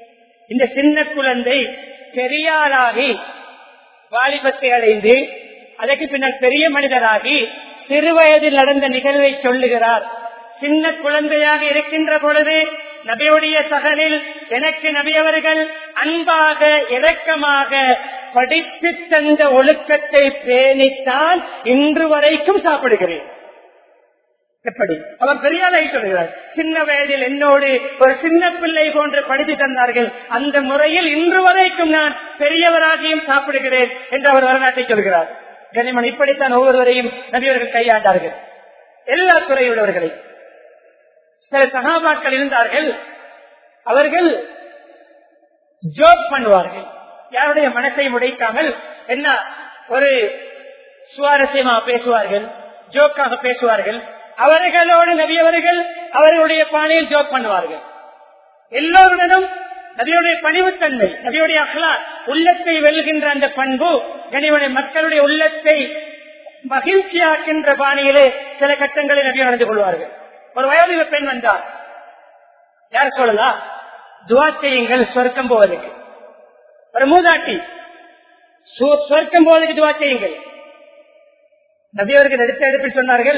இந்த சின்ன குழந்தை பெரியாராகி வாலிபத்தை அடைந்து அதற்கு பின்னர் பெரிய மனிதராகி சிறு வயதில் நடந்த நிகழ்வை சொல்லுகிறார் சின்ன குழந்தையாக இருக்கின்ற பொழுது நபியுடைய சகலில் எனக்கு நபியவர்கள் அன்பாக இரக்கமாக படித்து தந்த ஒழுக்கத்தை பேணித்தான் இன்று வரைக்கும் சாப்பிடுகிறேன் எப்படி அவர் பெரியாரை சொல்கிறார் சின்ன வயதில் என்னோடு ஒரு சின்ன பிள்ளை போன்று படித்து தந்தார்கள் அந்த முறையில் இன்று வரைக்கும் நான் பெரியவராகியும் சாப்பிடுகிறேன் என்று அவர் வரலாற்றை சொல்கிறார் கனிமன் இப்படித்தான் ஒவ்வொருவரையும் நபியவர்கள் கையாண்டார்கள் எல்லா துறையுள்ளவர்களை சில சகாபாக்கள் இருந்தார்கள் அவர்கள் ஜோக் பண்ணுவார்கள் யாருடைய மனசை உடைக்காமல் என்ன ஒரு சுவாரஸ்யமாக பேசுவார்கள் ஜோக்காக பேசுவார்கள் அவர்களோடு நபியவர்கள் அவர்களுடைய பாணியில் ஜோக் பண்ணுவார்கள் எல்லோருடனும் நபியுடைய பணிவுத்தன்மை நபியுடைய அஹ்லா உள்ளத்தை வெல்கின்ற அந்த பண்பு கனிவனை மக்களுடைய உள்ளத்தை மகிழ்ச்சியாக்கின்ற பாணியிலே சில கட்டங்களில் நபி நடந்து கொள்வார்கள் ஒரு வயோதிக பெண் வந்தார் யார் சொல்லலாம் துவா செய்யுங்கள் சொர்க்கம் போவதற்கு ஒரு மூதாட்டி சொர்க்கம் போவதற்கு துவா செய்யுங்கள் நபியவர்கள் எடுத்த எடுப்பில் சொன்னார்கள்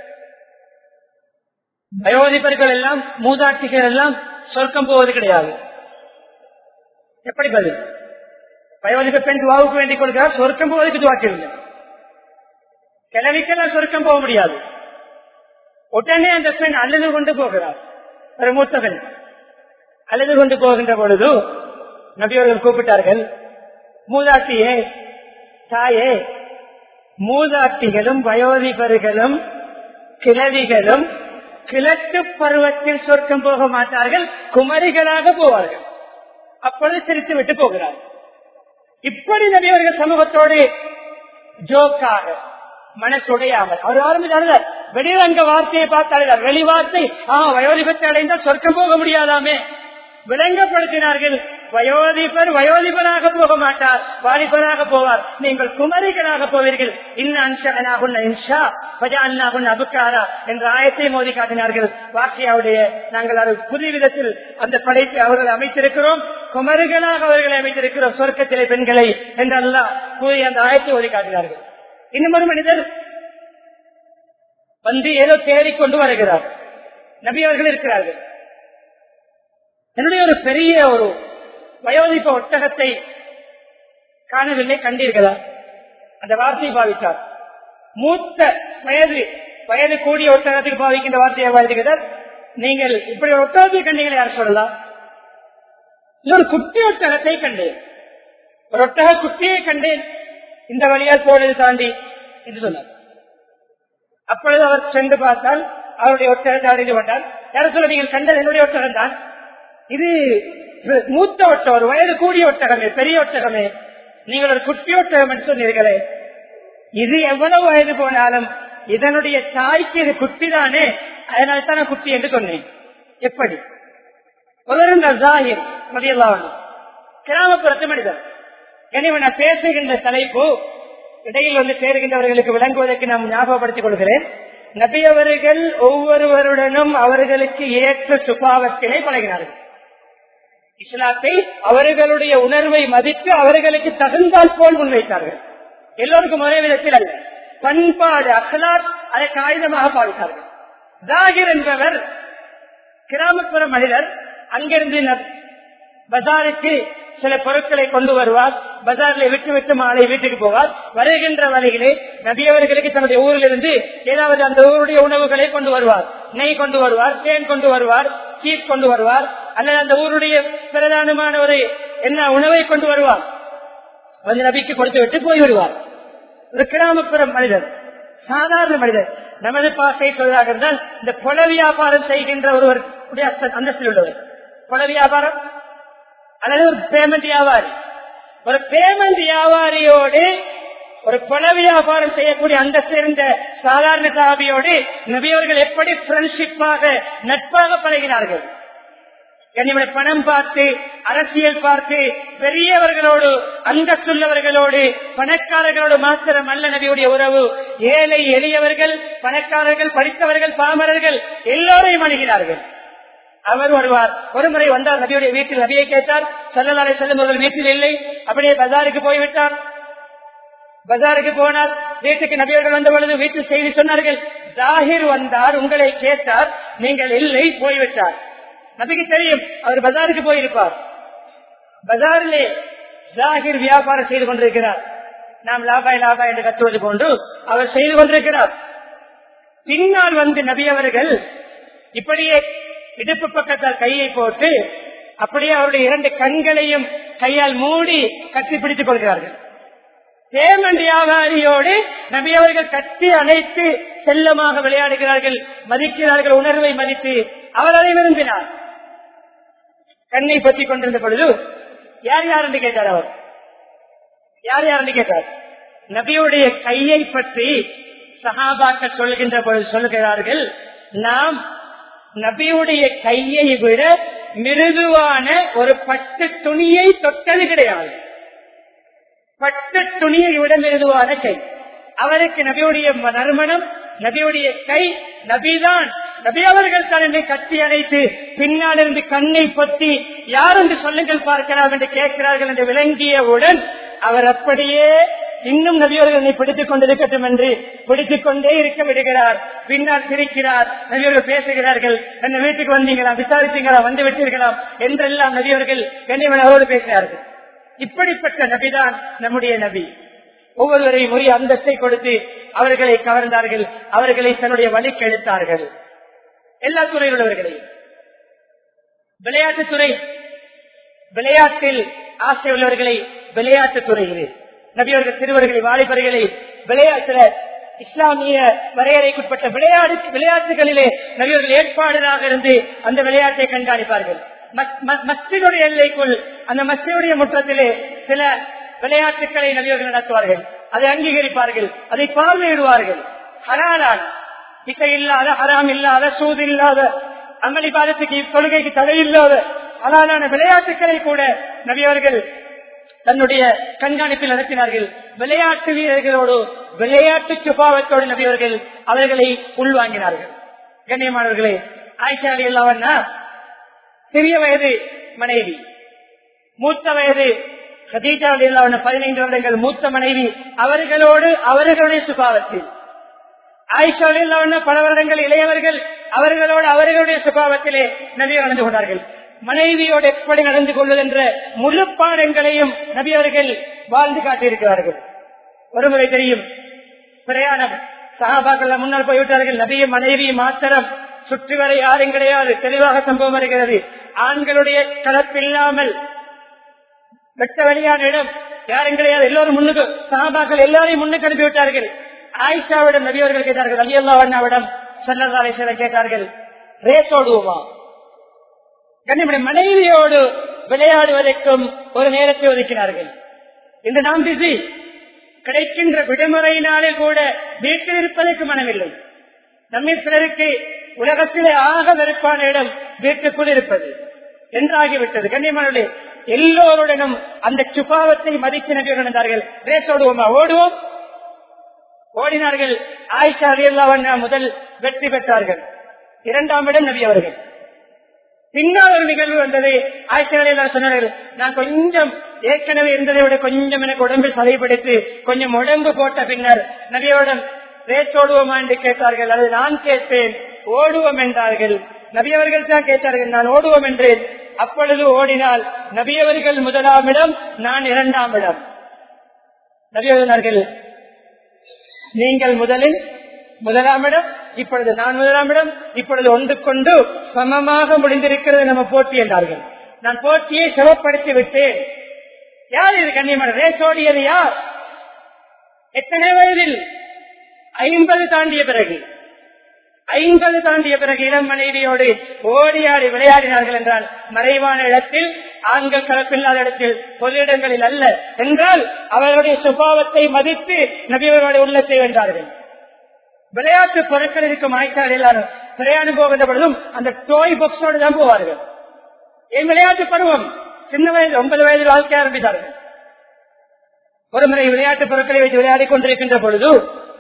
வயோதிபர்கள் எல்லாம் மூதாட்டிகள் எல்லாம் சொர்க்கம் போவது கிடையாது எப்படி பதில் வயோதிக பெண் துவாவுக்கு வேண்டிக் கொள்கிறார் சொர்க்கம் போவதற்கு துவா செய்யுங்க கிழவிக்கெல்லாம் சொர்க்கம் போக முடியாது உடனே அந்த பெண் அழுது கொண்டு போகிறார் ஒரு மூத்த பெண் அழுது கொண்டு போகின்ற பொழுது நபியவர்கள் கூப்பிட்டார்கள் மூதாட்டியே தாயே மூதாட்டிகளும் வயோதிபர்களும் கிழவிகளும் கிழக்கு பருவத்தில் சொர்க்கம் போக மாட்டார்கள் குமரிகளாக போவார்கள் அப்பொழுது சிரித்து விட்டு போகிறார் இப்படி நபியவர்கள் சமூகத்தோடு ஜோக்காக மனசுடையாமல் அவர் ஆரம்பித்தார்கள் வெளிரங்க வார்த்தையை பார்த்தார்கள் வெளி வார்த்தை ஆ வயோதிபத்தை அடைந்தால் சொர்க்கம் போக முடியாதாமே விளங்கப்படுத்தினார்கள் வயோதிபர் வயோதிபராக போக மாட்டார் வாலிபராக போவார் நீங்கள் குமரிகளாக போவீர்கள் இன்னும் அபுக்காரா என்ற ஆயத்தை மோதி காட்டினார்கள் வாக்கியாவுடைய நாங்கள் அது புதிய விதத்தில் அந்த படைப்பை அவர்களை அமைத்திருக்கிறோம் குமரிகளாக அவர்களை அமைத்திருக்கிறோம் சொர்க்கத்திலே பெண்களை என்றெல்லாம் கூறி அந்த ஆயத்தை ஓதி காட்டினார்கள் இன்னும் ஒரு மனிதர் வந்து ஏதோ தேடிக்கொண்டு வருகிறார் நபி அவர்கள் இருக்கிறார்கள் என்னுடைய ஒரு பெரிய ஒரு வயோதிப்ப ஒட்டகத்தை காணவில்லை கண்டீர்களா அந்த வார்த்தையை பாவித்தார் மூத்த வயது வயது கூடிய ஒட்டகத்துக்கு பாவிக்கின்ற வார்த்தையை பாவிக்கிறார் நீங்கள் இப்படி ஒரு ஒட்டகத்தை கண்டீங்களா யார் சொல்லலாம் இது ஒரு குட்டி ஒட்டகத்தை கண்டேன் ஒரு ஒட்டக குட்டியை கண்டேன் இந்த வழியால் போனது தாண்டி என்று சொன்னார் அப்பொழுது அவர் சென்று பார்த்தால் அவருடைய ஒட்டகத்தை அறிந்து கொண்டார் யார சொல்ல நீங்கள் கண்டது என்னுடைய ஒட்டகம் தான் இது மூத்த ஒட்டகம் ஒரு வயது கூடிய ஒட்டகமே பெரிய ஒட்டகமே நீங்கள் ஒரு குட்டி ஒட்டகம் என்று சொன்னீர்களே இது எவ்வளவு வயது போனாலும் இதனுடைய தாய்க்கு இது குட்டி தானே அதனால தான் நான் குட்டி என்று சொன்னேன் எப்படி கிராமப்புறத்து மனிதர் எனவே நான் பேசுகின்ற தலைப்பு இடையில் வந்து சேருகின்றவர்களுக்கு விளங்குவதற்கு நாம் ஞாபகப்படுத்திக் கொள்கிறேன் நபியவர்கள் ஒவ்வொருவருடனும் அவர்களுக்கு ஏற்ற சுபாவத்தினை பழகினார்கள் இஸ்லாத்தை அவர்களுடைய உணர்வை மதித்து அவர்களுக்கு தகுந்தால் போல் முன்வைத்தார்கள் எல்லோருக்கும் ஒரே விதத்தில் அல்ல பண்பாடு அகலாத் அதை காகிதமாக பாவித்தார்கள் ஜாகிர் என்பவர் கிராமப்புற மனிதர் அங்கிருந்து பஜாருக்கு சில பொருட்களை கொண்டு வருவார் பஜார்ல விட்டு விட்டு மாலை வீட்டுக்கு போவார் வருகின்ற வழிகளே நபியவர்களுக்கு தன்னுடைய ஊரில் இருந்து ஏதாவது அந்த ஊருடைய உணவுகளை கொண்டு வருவார் நெய் கொண்டு வருவார் தேன் கொண்டு வருவார் சீட் கொண்டு வருவார் அல்லது அந்த ஊருடைய பிரதானமான ஒரு என்ன உணவை கொண்டு வருவார் வந்து நபிக்கு கொடுத்து விட்டு போய்விடுவார் ஒரு கிராமப்புற மனிதர் சாதாரண மனிதர் நமது பாசை சொல்வதாக இருந்தால் இந்த புல வியாபாரம் செய்கின்ற ஒருவர் அந்தஸ்தில் உள்ளவர் புல வியாபாரம் அல்லது ஒரு பேமெண்ட் வியாபாரி ஒரு பேமெண்ட் வியாபாரியோடு ஒரு பண வியாபாரம் செய்யக்கூடிய அந்த சேர்ந்த சாதாரண சாபியோடு நபியவர்கள் எப்படி ஃப்ரெண்ட்ஷிப்பாக நட்பாக பழகினார்கள் என்னுடைய பணம் பார்த்து அரசியல் பார்த்து பெரியவர்களோடு அந்தஸ்துள்ளவர்களோடு பணக்காரர்களோடு மாத்திரம் அல்ல நபியுடைய உறவு ஏழை எளியவர்கள் பணக்காரர்கள் படித்தவர்கள் பாமரர்கள் எல்லோரையும் அணுகினார்கள் அவர் வருவார் ஒரு முறை வந்தார் நபியுடைய வீட்டில் நபியை கேட்டார் செல்லலாரை செல்லும் அவர்கள் வீட்டில் இல்லை அப்படியே பஜாருக்கு போய்விட்டார் பஜாருக்கு போனார் வீட்டுக்கு நபியர்கள் வந்த பொழுது வீட்டில் செய்தி சொன்னார்கள் ஜாகிர் வந்தார் உங்களை கேட்டார் நீங்கள் இல்லை போய்விட்டார் நபிக்கு தெரியும் அவர் பஜாருக்கு போயிருப்பார் பஜாரிலே ஜாகிர் வியாபாரம் செய்து கொண்டிருக்கிறார் நாம் லாபாய் லாபாய் என்று கத்துவது போன்று அவர் செய்து கொண்டிருக்கிறார் பின்னால் வந்து நபி அவர்கள் இப்படியே இடுப்பு பக்கத்தால் கையை போட்டு அப்படியே அவருடைய இரண்டு கண்களையும் கையால் மூடி கட்டி பிடித்துக் கொள்கிறார்கள் தேமன் வியாபாரியோடு நபி அவர்கள் கட்டி அணைத்து செல்லமாக விளையாடுகிறார்கள் மதிக்கிறார்கள் உணர்வை மதித்து அவர் அதை விரும்பினார் கண்ணை பற்றி கொண்டிருந்த பொழுது யார் யார் என்று கேட்டார் அவர் யார் யார் என்று கேட்டார் நபியுடைய கையை பற்றி சகாபாக்க சொல்கின்ற பொழுது சொல்கிறார்கள் நாம் நபியுடைய கையை விட மிருதுவான ஒரு பட்டு துணியை தொட்டது கிடையாது பட்டு துணியை விட மிருதுவான கை அவருக்கு நபியுடைய நறுமணம் நபியுடைய கை நபிதான் நபி அவர்கள் தான் என்னை கட்டி அணைத்து பின்னால் இருந்து கண்ணை பொத்தி யார் என்று சொல்லுங்கள் பார்க்கலாம் என்று கேட்கிறார்கள் என்று விளங்கியவுடன் அவர் அப்படியே இன்னும் நபியவர்கள் என்னை பிடித்துக் கொண்டிருக்கட்டும் என்று பிடித்துக் கொண்டே இருக்க விடுகிறார் பின்னால் சிரிக்கிறார் நபியவர்கள் பேசுகிறார்கள் என்ன வீட்டுக்கு வந்தீங்களா விசாரித்தீங்களா வந்து விட்டீர்களா என்றெல்லாம் நபியவர்கள் கண்ணியமன் அவரோடு பேசினார்கள் இப்படிப்பட்ட நபிதான் நம்முடைய நபி ஒவ்வொருவரையும் உரிய அந்தஸ்தை கொடுத்து அவர்களை கவர்ந்தார்கள் அவர்களை தன்னுடைய வழிக்கு எடுத்தார்கள் எல்லா துறையில் உள்ளவர்களையும் விளையாட்டுத்துறை விளையாட்டில் ஆசை உள்ளவர்களை விளையாட்டுத் துறையில் நபியவர்கள் சிறுவர்களை வாலிபர்களை விளையாட்டுல இஸ்லாமிய வரையறைக்குட்பட்ட விளையாடு விளையாட்டுகளிலே நபியவர்கள் ஏற்பாடுகளாக இருந்து அந்த விளையாட்டை கண்காணிப்பார்கள் மஸ்தினுடைய எல்லைக்குள் அந்த மஸ்தினுடைய முற்றத்திலே சில விளையாட்டுகளை நபியவர்கள் நடத்துவார்கள் அதை அங்கீகரிப்பார்கள் அதை பார்வையிடுவார்கள் ஹலாலால் இசை இல்லாத ஹராம் இல்லாத சூது இல்லாத அமளி பாதத்துக்கு தொழுகைக்கு தடை இல்லாத ஹலாலான விளையாட்டுகளை கூட நபியவர்கள் தன்னுடைய கண்காணிப்பில் நடத்தினார்கள் விளையாட்டு வீரர்களோடு விளையாட்டு சுபாவத்தோடு நபியவர்கள் அவர்களை உள்வாங்கினார்கள் கண்ணியமானவர்களே ஆய்ச்சாலி இல்லாமன்னா சிறிய வயது மனைவி மூத்த வயது கதீஜா இல்லாம பதினைந்து வருடங்கள் மூத்த மனைவி அவர்களோடு அவர்களுடைய சுபாவத்தில் ஆயிஷா இல்லாம பல வருடங்கள் இளையவர்கள் அவர்களோடு அவர்களுடைய சுபாவத்திலே நபி நடந்து கொண்டார்கள் மனைவியோடு எப்படி நடந்து கொள்வது என்ற முழு பாடங்களையும் நபி அவர்கள் வாழ்ந்து காட்டியிருக்கிறார்கள் ஒருமுறை தெரியும் பிரயாணம் சகாபாக்கள் முன்னால் போய்விட்டார்கள் நபிய மனைவி மாத்திரம் சுற்றி வரை யாரும் கிடையாது தெளிவாக சம்பவம் வருகிறது ஆண்களுடைய கலப்பில்லாமல் வெட்ட வெளியான இடம் யாரும் கிடையாது எல்லோரும் முன்னுக்கு சகாபாக்கள் எல்லாரையும் முன்னுக்கு அனுப்பி விட்டார்கள் ஆயிஷாவிடம் நபியவர்கள் கேட்டார்கள் அலி அல்லாவிடம் சல்லதாலேஸ்வரர் கேட்டார்கள் ரேஸ் ஓடுவோமா கண்ணியமுடைய மனைவியோடு விளையாடுவதற்கும் ஒரு நேரத்தை ஒதுக்கினார்கள் இன்று நாம் பிஸி கிடைக்கின்ற விடுமுறையினாலே கூட வீட்டில் இருப்பதற்கு மனமில்லை நம்மை சிலருக்கு உலகத்திலே ஆக வெறுப்பான இடம் வீட்டுக்குள் இருப்பது என்றாகிவிட்டது கண்ணியமானே எல்லோருடனும் அந்த சுபாவத்தை மதித்து நபி நடந்தார்கள் ரேஸ் ஓடுவோமா ஓடுவோம் ஓடினார்கள் ஆயிஷா அலியல்லாவன் முதல் வெற்றி பெற்றார்கள் இரண்டாம் இடம் நபி அவர்கள் பின்னால் ஒரு நிகழ்வு வந்தது ஆயிஷா சொன்னார்கள் நான் கொஞ்சம் ஏற்கனவே இருந்ததை விட கொஞ்சம் எனக்கு உடம்பில் சதைப்படுத்தி கொஞ்சம் உடம்பு போட்ட பின்னர் நபியோடம் ரேஸ் ஓடுவோமா என்று கேட்டார்கள் அது நான் கேட்பேன் ஓடுவோம் என்றார்கள் நபியவர்கள் தான் கேட்டார்கள் நான் ஓடுவோம் என்றேன் அப்பொழுது ஓடினால் நபியவர்கள் முதலாம் இடம் நான் இரண்டாம் இடம் நபியவர்கள் நீங்கள் முதலில் முதலாம் இடம் இப்பொழுது நான் முதலாம் இடம் இப்பொழுது ஒன்று கொண்டு சமமாக முடிந்திருக்கிறது நம்ம போட்டி என்றார்கள் நான் போட்டியை சிவப்படுத்தி விட்டேன் யார் இது கண்ணியமான ரேஸ் ஓடியது யார் எத்தனை வயதில் ஐம்பது தாண்டிய பிறகு ஐம்பது தாண்டிய பிறகு இளம் மனைவியோடு ஓடியாடி விளையாடினார்கள் என்றால் மறைவான இடத்தில் ஆண்கள் கலப்பில்லாத இடத்தில் பொது இடங்களில் அல்ல என்றால் அவர்களுடைய சுபாவத்தை மதித்து நபியவர்களுடைய உள்ளத்தை வென்றார்கள் விளையாட்டு பொருட்கள் இருக்கும் ஆய்ச்சால் எல்லாரும் பிரயாணம் போகின்ற பொழுதும் அந்த டோய் பாக்ஸோடு தான் போவார்கள் என் விளையாட்டு பருவம் சின்ன வயது ஒன்பது வயதில் வாழ்க்கை ஆரம்பித்தார்கள் ஒரு முறை விளையாட்டு பொருட்களை வைத்து விளையாடி கொண்டிருக்கின்ற பொழுது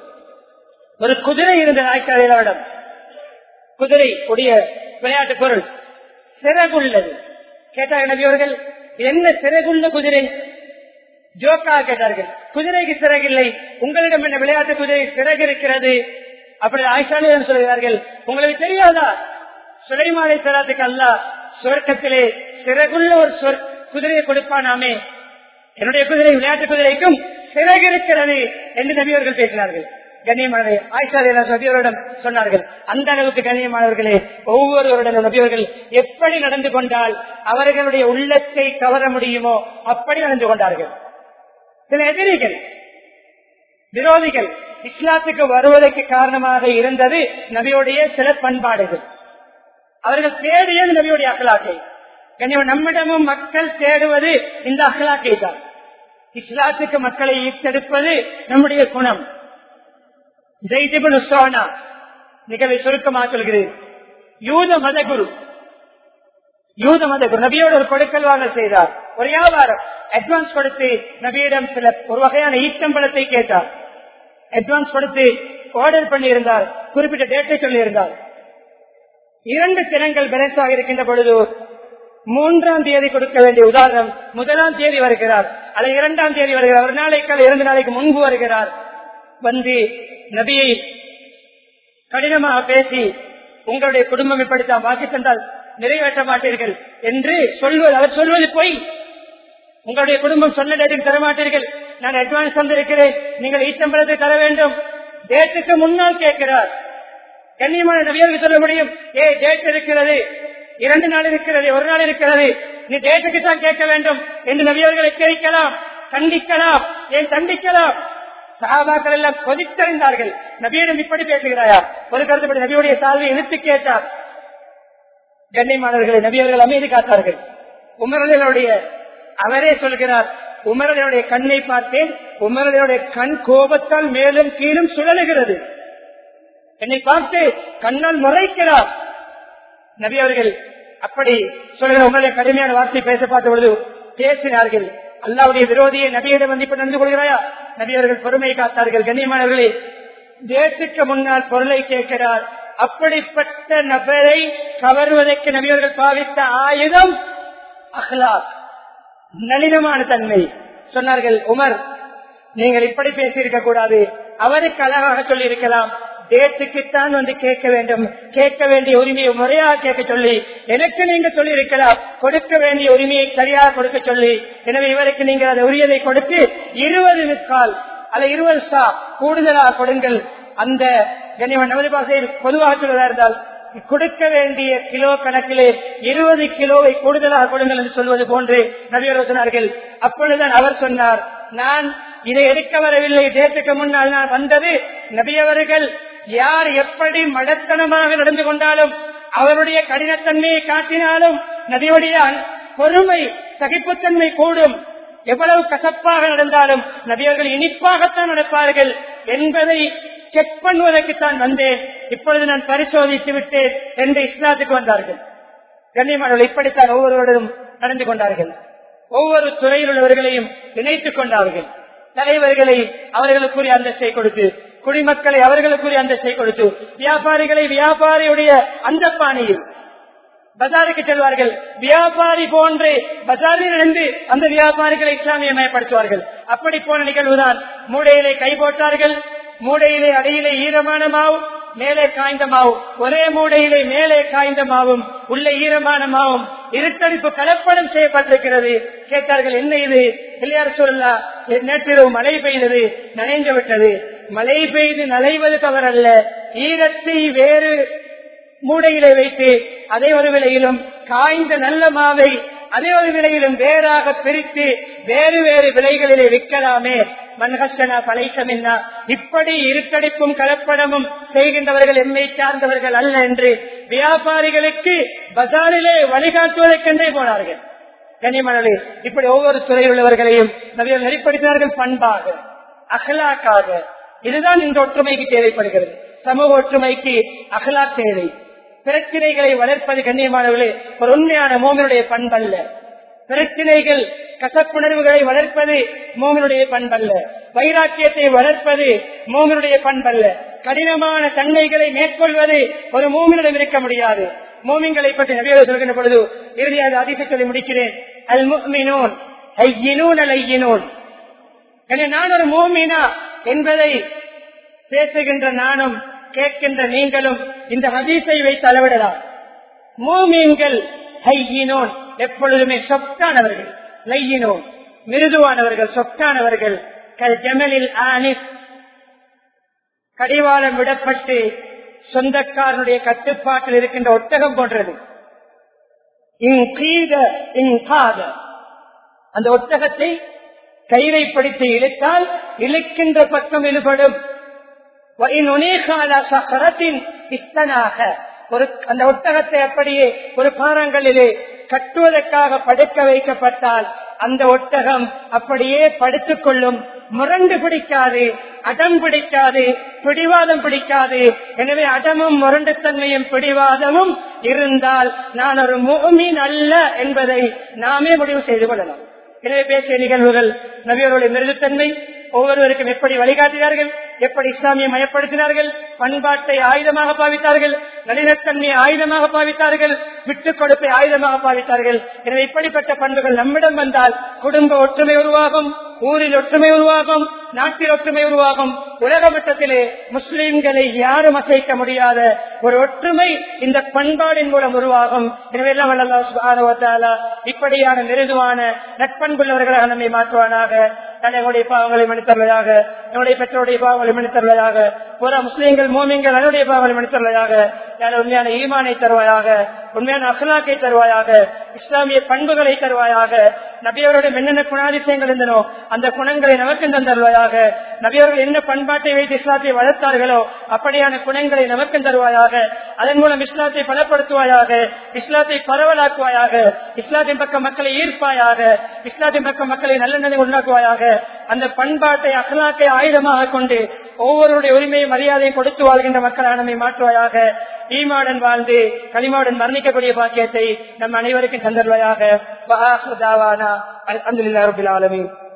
ஒரு குதிரை இருந்த ஆய்ச்சாலையிடம் குதிரை உடைய விளையாட்டு பொருள் சிறகுள்ளது கேட்டார் நபி அவர்கள் என்ன சிறகுள்ள குதிரை ஜோக்காக கேட்டார்கள் குதிரைக்கு சிறகில்லை உங்களிடம் என்ன விளையாட்டு குதிரை சிறகு இருக்கிறது அப்படி ஆயிஷானிடம் சொல்கிறார்கள் உங்களுக்கு தெரியாதா சுலைமாலை தராத்துக்கு அல்ல சுவர்க்கத்திலே சிறகுள்ள ஒரு சொற் குதிரையை கொடுப்பானாமே என்னுடைய குதிரை விளையாட்டு குதிரைக்கும் சிறகு இருக்கிறது என்று நபியவர்கள் பேசினார்கள் கண்ணியமானவை ஆயிஷா நபியவரிடம் சொன்னார்கள் அந்த அளவுக்கு கண்ணியமானவர்களே ஒவ்வொருவருடன் நபியவர்கள் எப்படி நடந்து கொண்டால் அவர்களுடைய உள்ளத்தை கவர முடியுமோ அப்படி நடந்து கொண்டார்கள் சில எதிரிகள் விரோதிகள் இஸ்லாத்துக்கு வருவதற்கு காரணமாக இருந்தது நபியுடைய சில பண்பாடுகள் அவர்கள் தேடியது நபியுடைய அகலாக்கை கண்ணியம் நம்மிடமும் மக்கள் தேடுவது இந்த அகலாக்கை தான் இஸ்லாத்துக்கு மக்களை ஈர்த்தெடுப்பது நம்முடைய குணம் நிகழ்வை சுருக்கமாக சொல்கிறேன் யூத மத குரு யூத மத குரு நபியோட ஒரு கொடுக்கல் வாங்கல் செய்தார் ஒரு வியாபாரம் அட்வான்ஸ் கொடுத்து நபியிடம் சில ஒரு வகையான ஈட்டம்பளத்தை கேட்டார் அட்வான்ஸ் கொடுத்து ஆர்டர் பண்ணி இருந்தார் குறிப்பிட்ட டேட்டை சொல்லி இருந்தார் இரண்டு தினங்கள் பேலன்ஸாக இருக்கின்ற பொழுது மூன்றாம் தேதி கொடுக்க வேண்டிய உதாரணம் முதலாம் தேதி வருகிறார் அல்லது இரண்டாம் தேதி வருகிறார் ஒரு நாளைக்கு இரண்டு நாளைக்கு முன்பு வருகிறார் வந்து நபியை கடினமாக பேசி உங்களுடைய குடும்பம் இப்படித்தான் வாக்கி தந்தால் நிறைவேற்ற மாட்டீர்கள் என்று சொல்வது அவர் சொல்வது பொய் உங்களுடைய குடும்பம் சொன்ன டேட்டுக்கு தர மாட்டீர்கள் நான் அட்வான்ஸ் தந்திருக்கிறேன் நீங்கள் ஈட்டம்பலத்தை தர வேண்டும் டேட்டுக்கு முன்னால் கேட்கிறார் கண்ணியமான நபியருக்கு சொல்ல முடியும் ஏ டேட் இருக்கிறது இரண்டு நாள் இருக்கிறது ஒரு நாள் இருக்கிறது நீ டேட்டுக்கு தான் கேட்க வேண்டும் என்று நபியர்கள் எச்சரிக்கலாம் கண்டிக்கலாம் ஏன் கண்டிக்கலாம் சகாபாக்கள் எல்லாம் கொதித்தறிந்தார்கள் நபியிடம் இப்படி பேசுகிறாயா ஒரு கருத்துப்படி நபியுடைய சால்வை இழுத்து கேட்டார் கண்ணியமானவர்களை நபியர்கள் அமைதி காத்தார்கள் உமரர்களுடைய அவரே சொல்கிறார் உமரர்களுடைய கண்ணை பார்த்தேன் உமரர்களுடைய கண் கோபத்தால் மேலும் கீழும் சுழலுகிறது என்னை பார்த்து கண்ணால் முறைக்கிறார் நபி அவர்கள் அப்படி சொல்கிற உங்களுடைய கடுமையான வார்த்தை பேச பார்த்த பொழுது பேசினார்கள் அல்லாவுடைய விரோதியை நபியிடம் வந்து இப்ப நடந்து கொள்கிறாயா நபி அவர்கள் பொறுமை காத்தார்கள் கண்ணியமானவர்களே தேசத்துக்கு முன்னால் பொருளை கேட்கிறார் அப்படிப்பட்ட நபரை கவர்வதற்கு நபியவர்கள் பாவித்த ஆயுதம் அஹ்லாக் நளினமான தன்மை சொன்னார்கள் உமர் நீங்கள் இப்படி பேசியிருக்க கூடாது அவருக்கு அழகாக சொல்லி இருக்கலாம் தேத்துக்குத்தான் வந்து கேட்க வேண்டும் கேட்க வேண்டிய உரிமையை முறையாக கேட்க சொல்லி எனக்கு நீங்க சொல்லி இருக்கலாம் கொடுக்க வேண்டிய உரிமையை சரியாக கொடுக்க சொல்லி எனவே இவருக்கு நீங்கள் அதை உரியதை கொடுத்து இருபது மிஸ்கால் அல்ல இருபது சா கூடுதலாக கொடுங்கள் அந்த கண்ணியவன் நமது பாசையில் பொதுவாக சொல்வதா இருந்தால் கொடுக்க வேண்டிய கிலோ கணக்கிலே இருபது கிலோவை கூடுதலாக கொடுங்கள் என்று சொல்வது போன்று நபியர் சொன்னார்கள் அப்பொழுதுதான் அவர் சொன்னார் நான் இதை எடுக்க வரவில்லை தேத்துக்கு முன்னால் நான் வந்தது நபியவர்கள் யார் எப்படி மடத்தனமாக நடந்து கொண்டாலும் அவருடைய கடினத்தன்மையை காட்டினாலும் நபியுடைய பொறுமை சகிப்புத்தன்மை கூடும் எவ்வளவு கசப்பாக நடந்தாலும் நபியர்கள் இனிப்பாகத்தான் நடப்பார்கள் என்பதை செக் பண்ணுவதற்குத்தான் வந்தேன் இப்பொழுது நான் பரிசோதித்து விட்டேன் என்று இஸ்லாத்துக்கு வந்தார்கள் கண்ணியமானவர்கள் இப்படித்தான் ஒவ்வொருவரும் நடந்து கொண்டார்கள் ஒவ்வொரு துறையில் உள்ளவர்களையும் இணைத்துக் கொண்டார்கள் தலைவர்களை அவர்களுக்குரிய அந்தஸ்தை கொடுத்து குடிமக்களை அவர்களுக்குரிய அந்தஸ்தை கொடுத்து வியாபாரிகளை வியாபாரியுடைய அந்த பாணியில் பஜாருக்கு செல்வார்கள் வியாபாரி போன்று பஜாரில் இருந்து அந்த வியாபாரிகளை இஸ்லாமியமயப்படுத்துவார்கள் அப்படி போன நிகழ்வுதான் மூடையிலே கை போட்டார்கள் மூடையிலே அடியிலே ஈரமான மாவு மேலே காய்ந்த மாவு ஒரே மூடையிலே மேலே காய்ந்த மாவும் உள்ள ஈரமான மாவும் இருட்டடிப்பு கலப்படம் செய்யப்பட்டிருக்கிறது கேட்டார்கள் என்ன இது பிள்ளையார் சொல்லா நேற்றிரவு மழை பெய்தது நனைந்து விட்டது மழை பெய்து நனைவது தவறல்ல ஈரத்தை வேறு மூடையிலே வைத்து அதே ஒரு விலையிலும் காய்ந்த நல்ல மாவை அதே ஒரு விலையிலும் வேறாக பிரித்து வேறு வேறு விலைகளிலே விற்கலாமே மன்ஹசனா பழைக்கமின்னா இப்படி இருக்கடிப்பும் கலப்படமும் செய்கின்றவர்கள் எம்மை சார்ந்தவர்கள் அல்ல என்று வியாபாரிகளுக்கு பஜாரிலே வழிகாட்டுவதற்கென்றே போனார்கள் கனிமணலே இப்படி ஒவ்வொரு துறையில் உள்ளவர்களையும் நவியல் நெறிப்படுத்தினார்கள் பண்பாக அகலாக்காக இதுதான் இந்த ஒற்றுமைக்கு தேவைப்படுகிறது சமூக ஒற்றுமைக்கு அகலா தேவை பிரச்சனைகளை வளர்ப்பது கண்ணியமானவர்களே ஒரு உண்மையான மோமனுடைய பண்பல்ல பிரச்சனைகள் கசப்புணர்வுகளை வளர்ப்பது மோமனுடைய பண்பல்ல வைராக்கியத்தை வளர்ப்பது மோமனுடைய பண்பல்ல கடினமான தன்மைகளை மேற்கொள்வது ஒரு மூமினிடம் இருக்க முடியாது மூமின்களை பற்றி நபியோடு சொல்கின்ற பொழுது இறுதியாக அதிசயத்தை முடிக்கிறேன் அல் முக்மினோன் ஐயினூன் அல் ஐயினோன் எனவே நான் ஒரு மோமினா என்பதை பேசுகின்ற நானும் கேட்கின்ற நீங்களும் இந்த ஹதீஸை வைத்து அளவிடலாம் மூமீன்கள் ஹையினோன் எப்பொழுதுமே சொத்தானவர்கள் லையினோன் மிருதுவானவர்கள் சொத்தானவர்கள் கல் ஜமலில் ஆனிஸ் கடிவாளம் விடப்பட்டு சொந்தக்காரனுடைய கட்டுப்பாட்டில் இருக்கின்ற ஒட்டகம் போன்றது இங்கீத இங்காத அந்த ஒட்டகத்தை கயிறை பிடித்து இழுத்தால் இழுக்கின்ற பக்கம் இழுபடும் ஒரு அந்த ஒட்டகத்தை அப்படியே ஒரு பாறங்களிலே கட்டுவதற்காக படுக்க வைக்கப்பட்டால் அந்த ஒட்டகம் அப்படியே படுத்துக் கொள்ளும் முரண்டு பிடிக்காது அடம் பிடிக்காது பிடிவாதம் பிடிக்காது எனவே அடமும் முரண்டுத்தன்மையும் பிடிவாதமும் இருந்தால் நான் ஒரு மூமின் அல்ல என்பதை நாமே முடிவு செய்து கொள்ளலாம் எனவே பேசிய நிகழ்வுகள் நபியர்களுடைய மிருதுத்தன்மை ஒவ்வொருவருக்கும் எப்படி வழிகாட்டினார்கள் எப்படி இஸ்லாமிய மயப்படுத்தினார்கள் பண்பாட்டை ஆயுதமாக பாவித்தார்கள் நளினத்தன்மையை ஆயுதமாக பாவித்தார்கள் விட்டுக் கொடுப்பை ஆயுதமாக பாவித்தார்கள் எனவே இப்படிப்பட்ட பண்புகள் நம்மிடம் வந்தால் குடும்ப ஒற்றுமை உருவாகும் ஊரில் ஒற்றுமை உருவாகும் நாட்டில் ஒற்றுமை உருவாகும் உலக மட்டத்திலே முஸ்லிம்களை யாரும் அசைக்க முடியாத ஒரு ஒற்றுமை இந்த பண்பாடின் மூலம் உருவாகும் எனவே எல்லாம் வல்லல்லாஹு சுப்ஹானஹு வ தஆலா இப்படியான மிருதுவான நட்பண்புள்ளவர்களாக நம்மை மாற்றுவானாக தன்னுடைய பாவங்களை மன்னித்தருவதாக என்னுடைய பெற்றோருடைய பாவங்களை மன்னித்தருவதாக புற முஸ்லீம்கள் மோமியங்கள் அதனுடைய பாவங்களை மன்னித்தருவதாக யார் உண்மையான ஈமானை தருவாயாக உண்மையான அகலாக்கை தருவாயாக இஸ்லாமிய பண்புகளை தருவாயாக நபியவருடைய என்னென்ன குணாதிசயங்கள் இருந்தனோ அந்த குணங்களை நமக்கு தந்தருவாயாக நபியவர்கள் என்ன பண்பாட்டை வைத்து இஸ்லாத்தை வளர்த்தார்களோ அப்படியான குணங்களை நமக்கு தருவாயாக அதன் மூலம் இஸ்லாத்தை பலப்படுத்துவாயாக இஸ்லாத்தை பரவலாக்குவாயாக இஸ்லாத்தின் பக்கம் மக்களை ஈர்ப்பாயாக இஸ்லாத்தின் பக்கம் மக்களை நல்லெண்ணதை உண்டாக்குவாயாக அந்த பண்பாட்டை அகலாக்கை ஆயுதமாக கொண்டு ஒவ்வொருடைய உரிமையை மரியாதையை கொடுத்து வாழ்கின்ற மக்களாக நம்மை மாற்றுவாயாக ஈமாடன் வாழ்ந்து களிமாவுடன் மரணிக்கக்கூடிய பாக்கியத்தை நம் அனைவருக்கும் தந்தருவாயாக அலமதுல்லா ரபுல் ஆலமீன்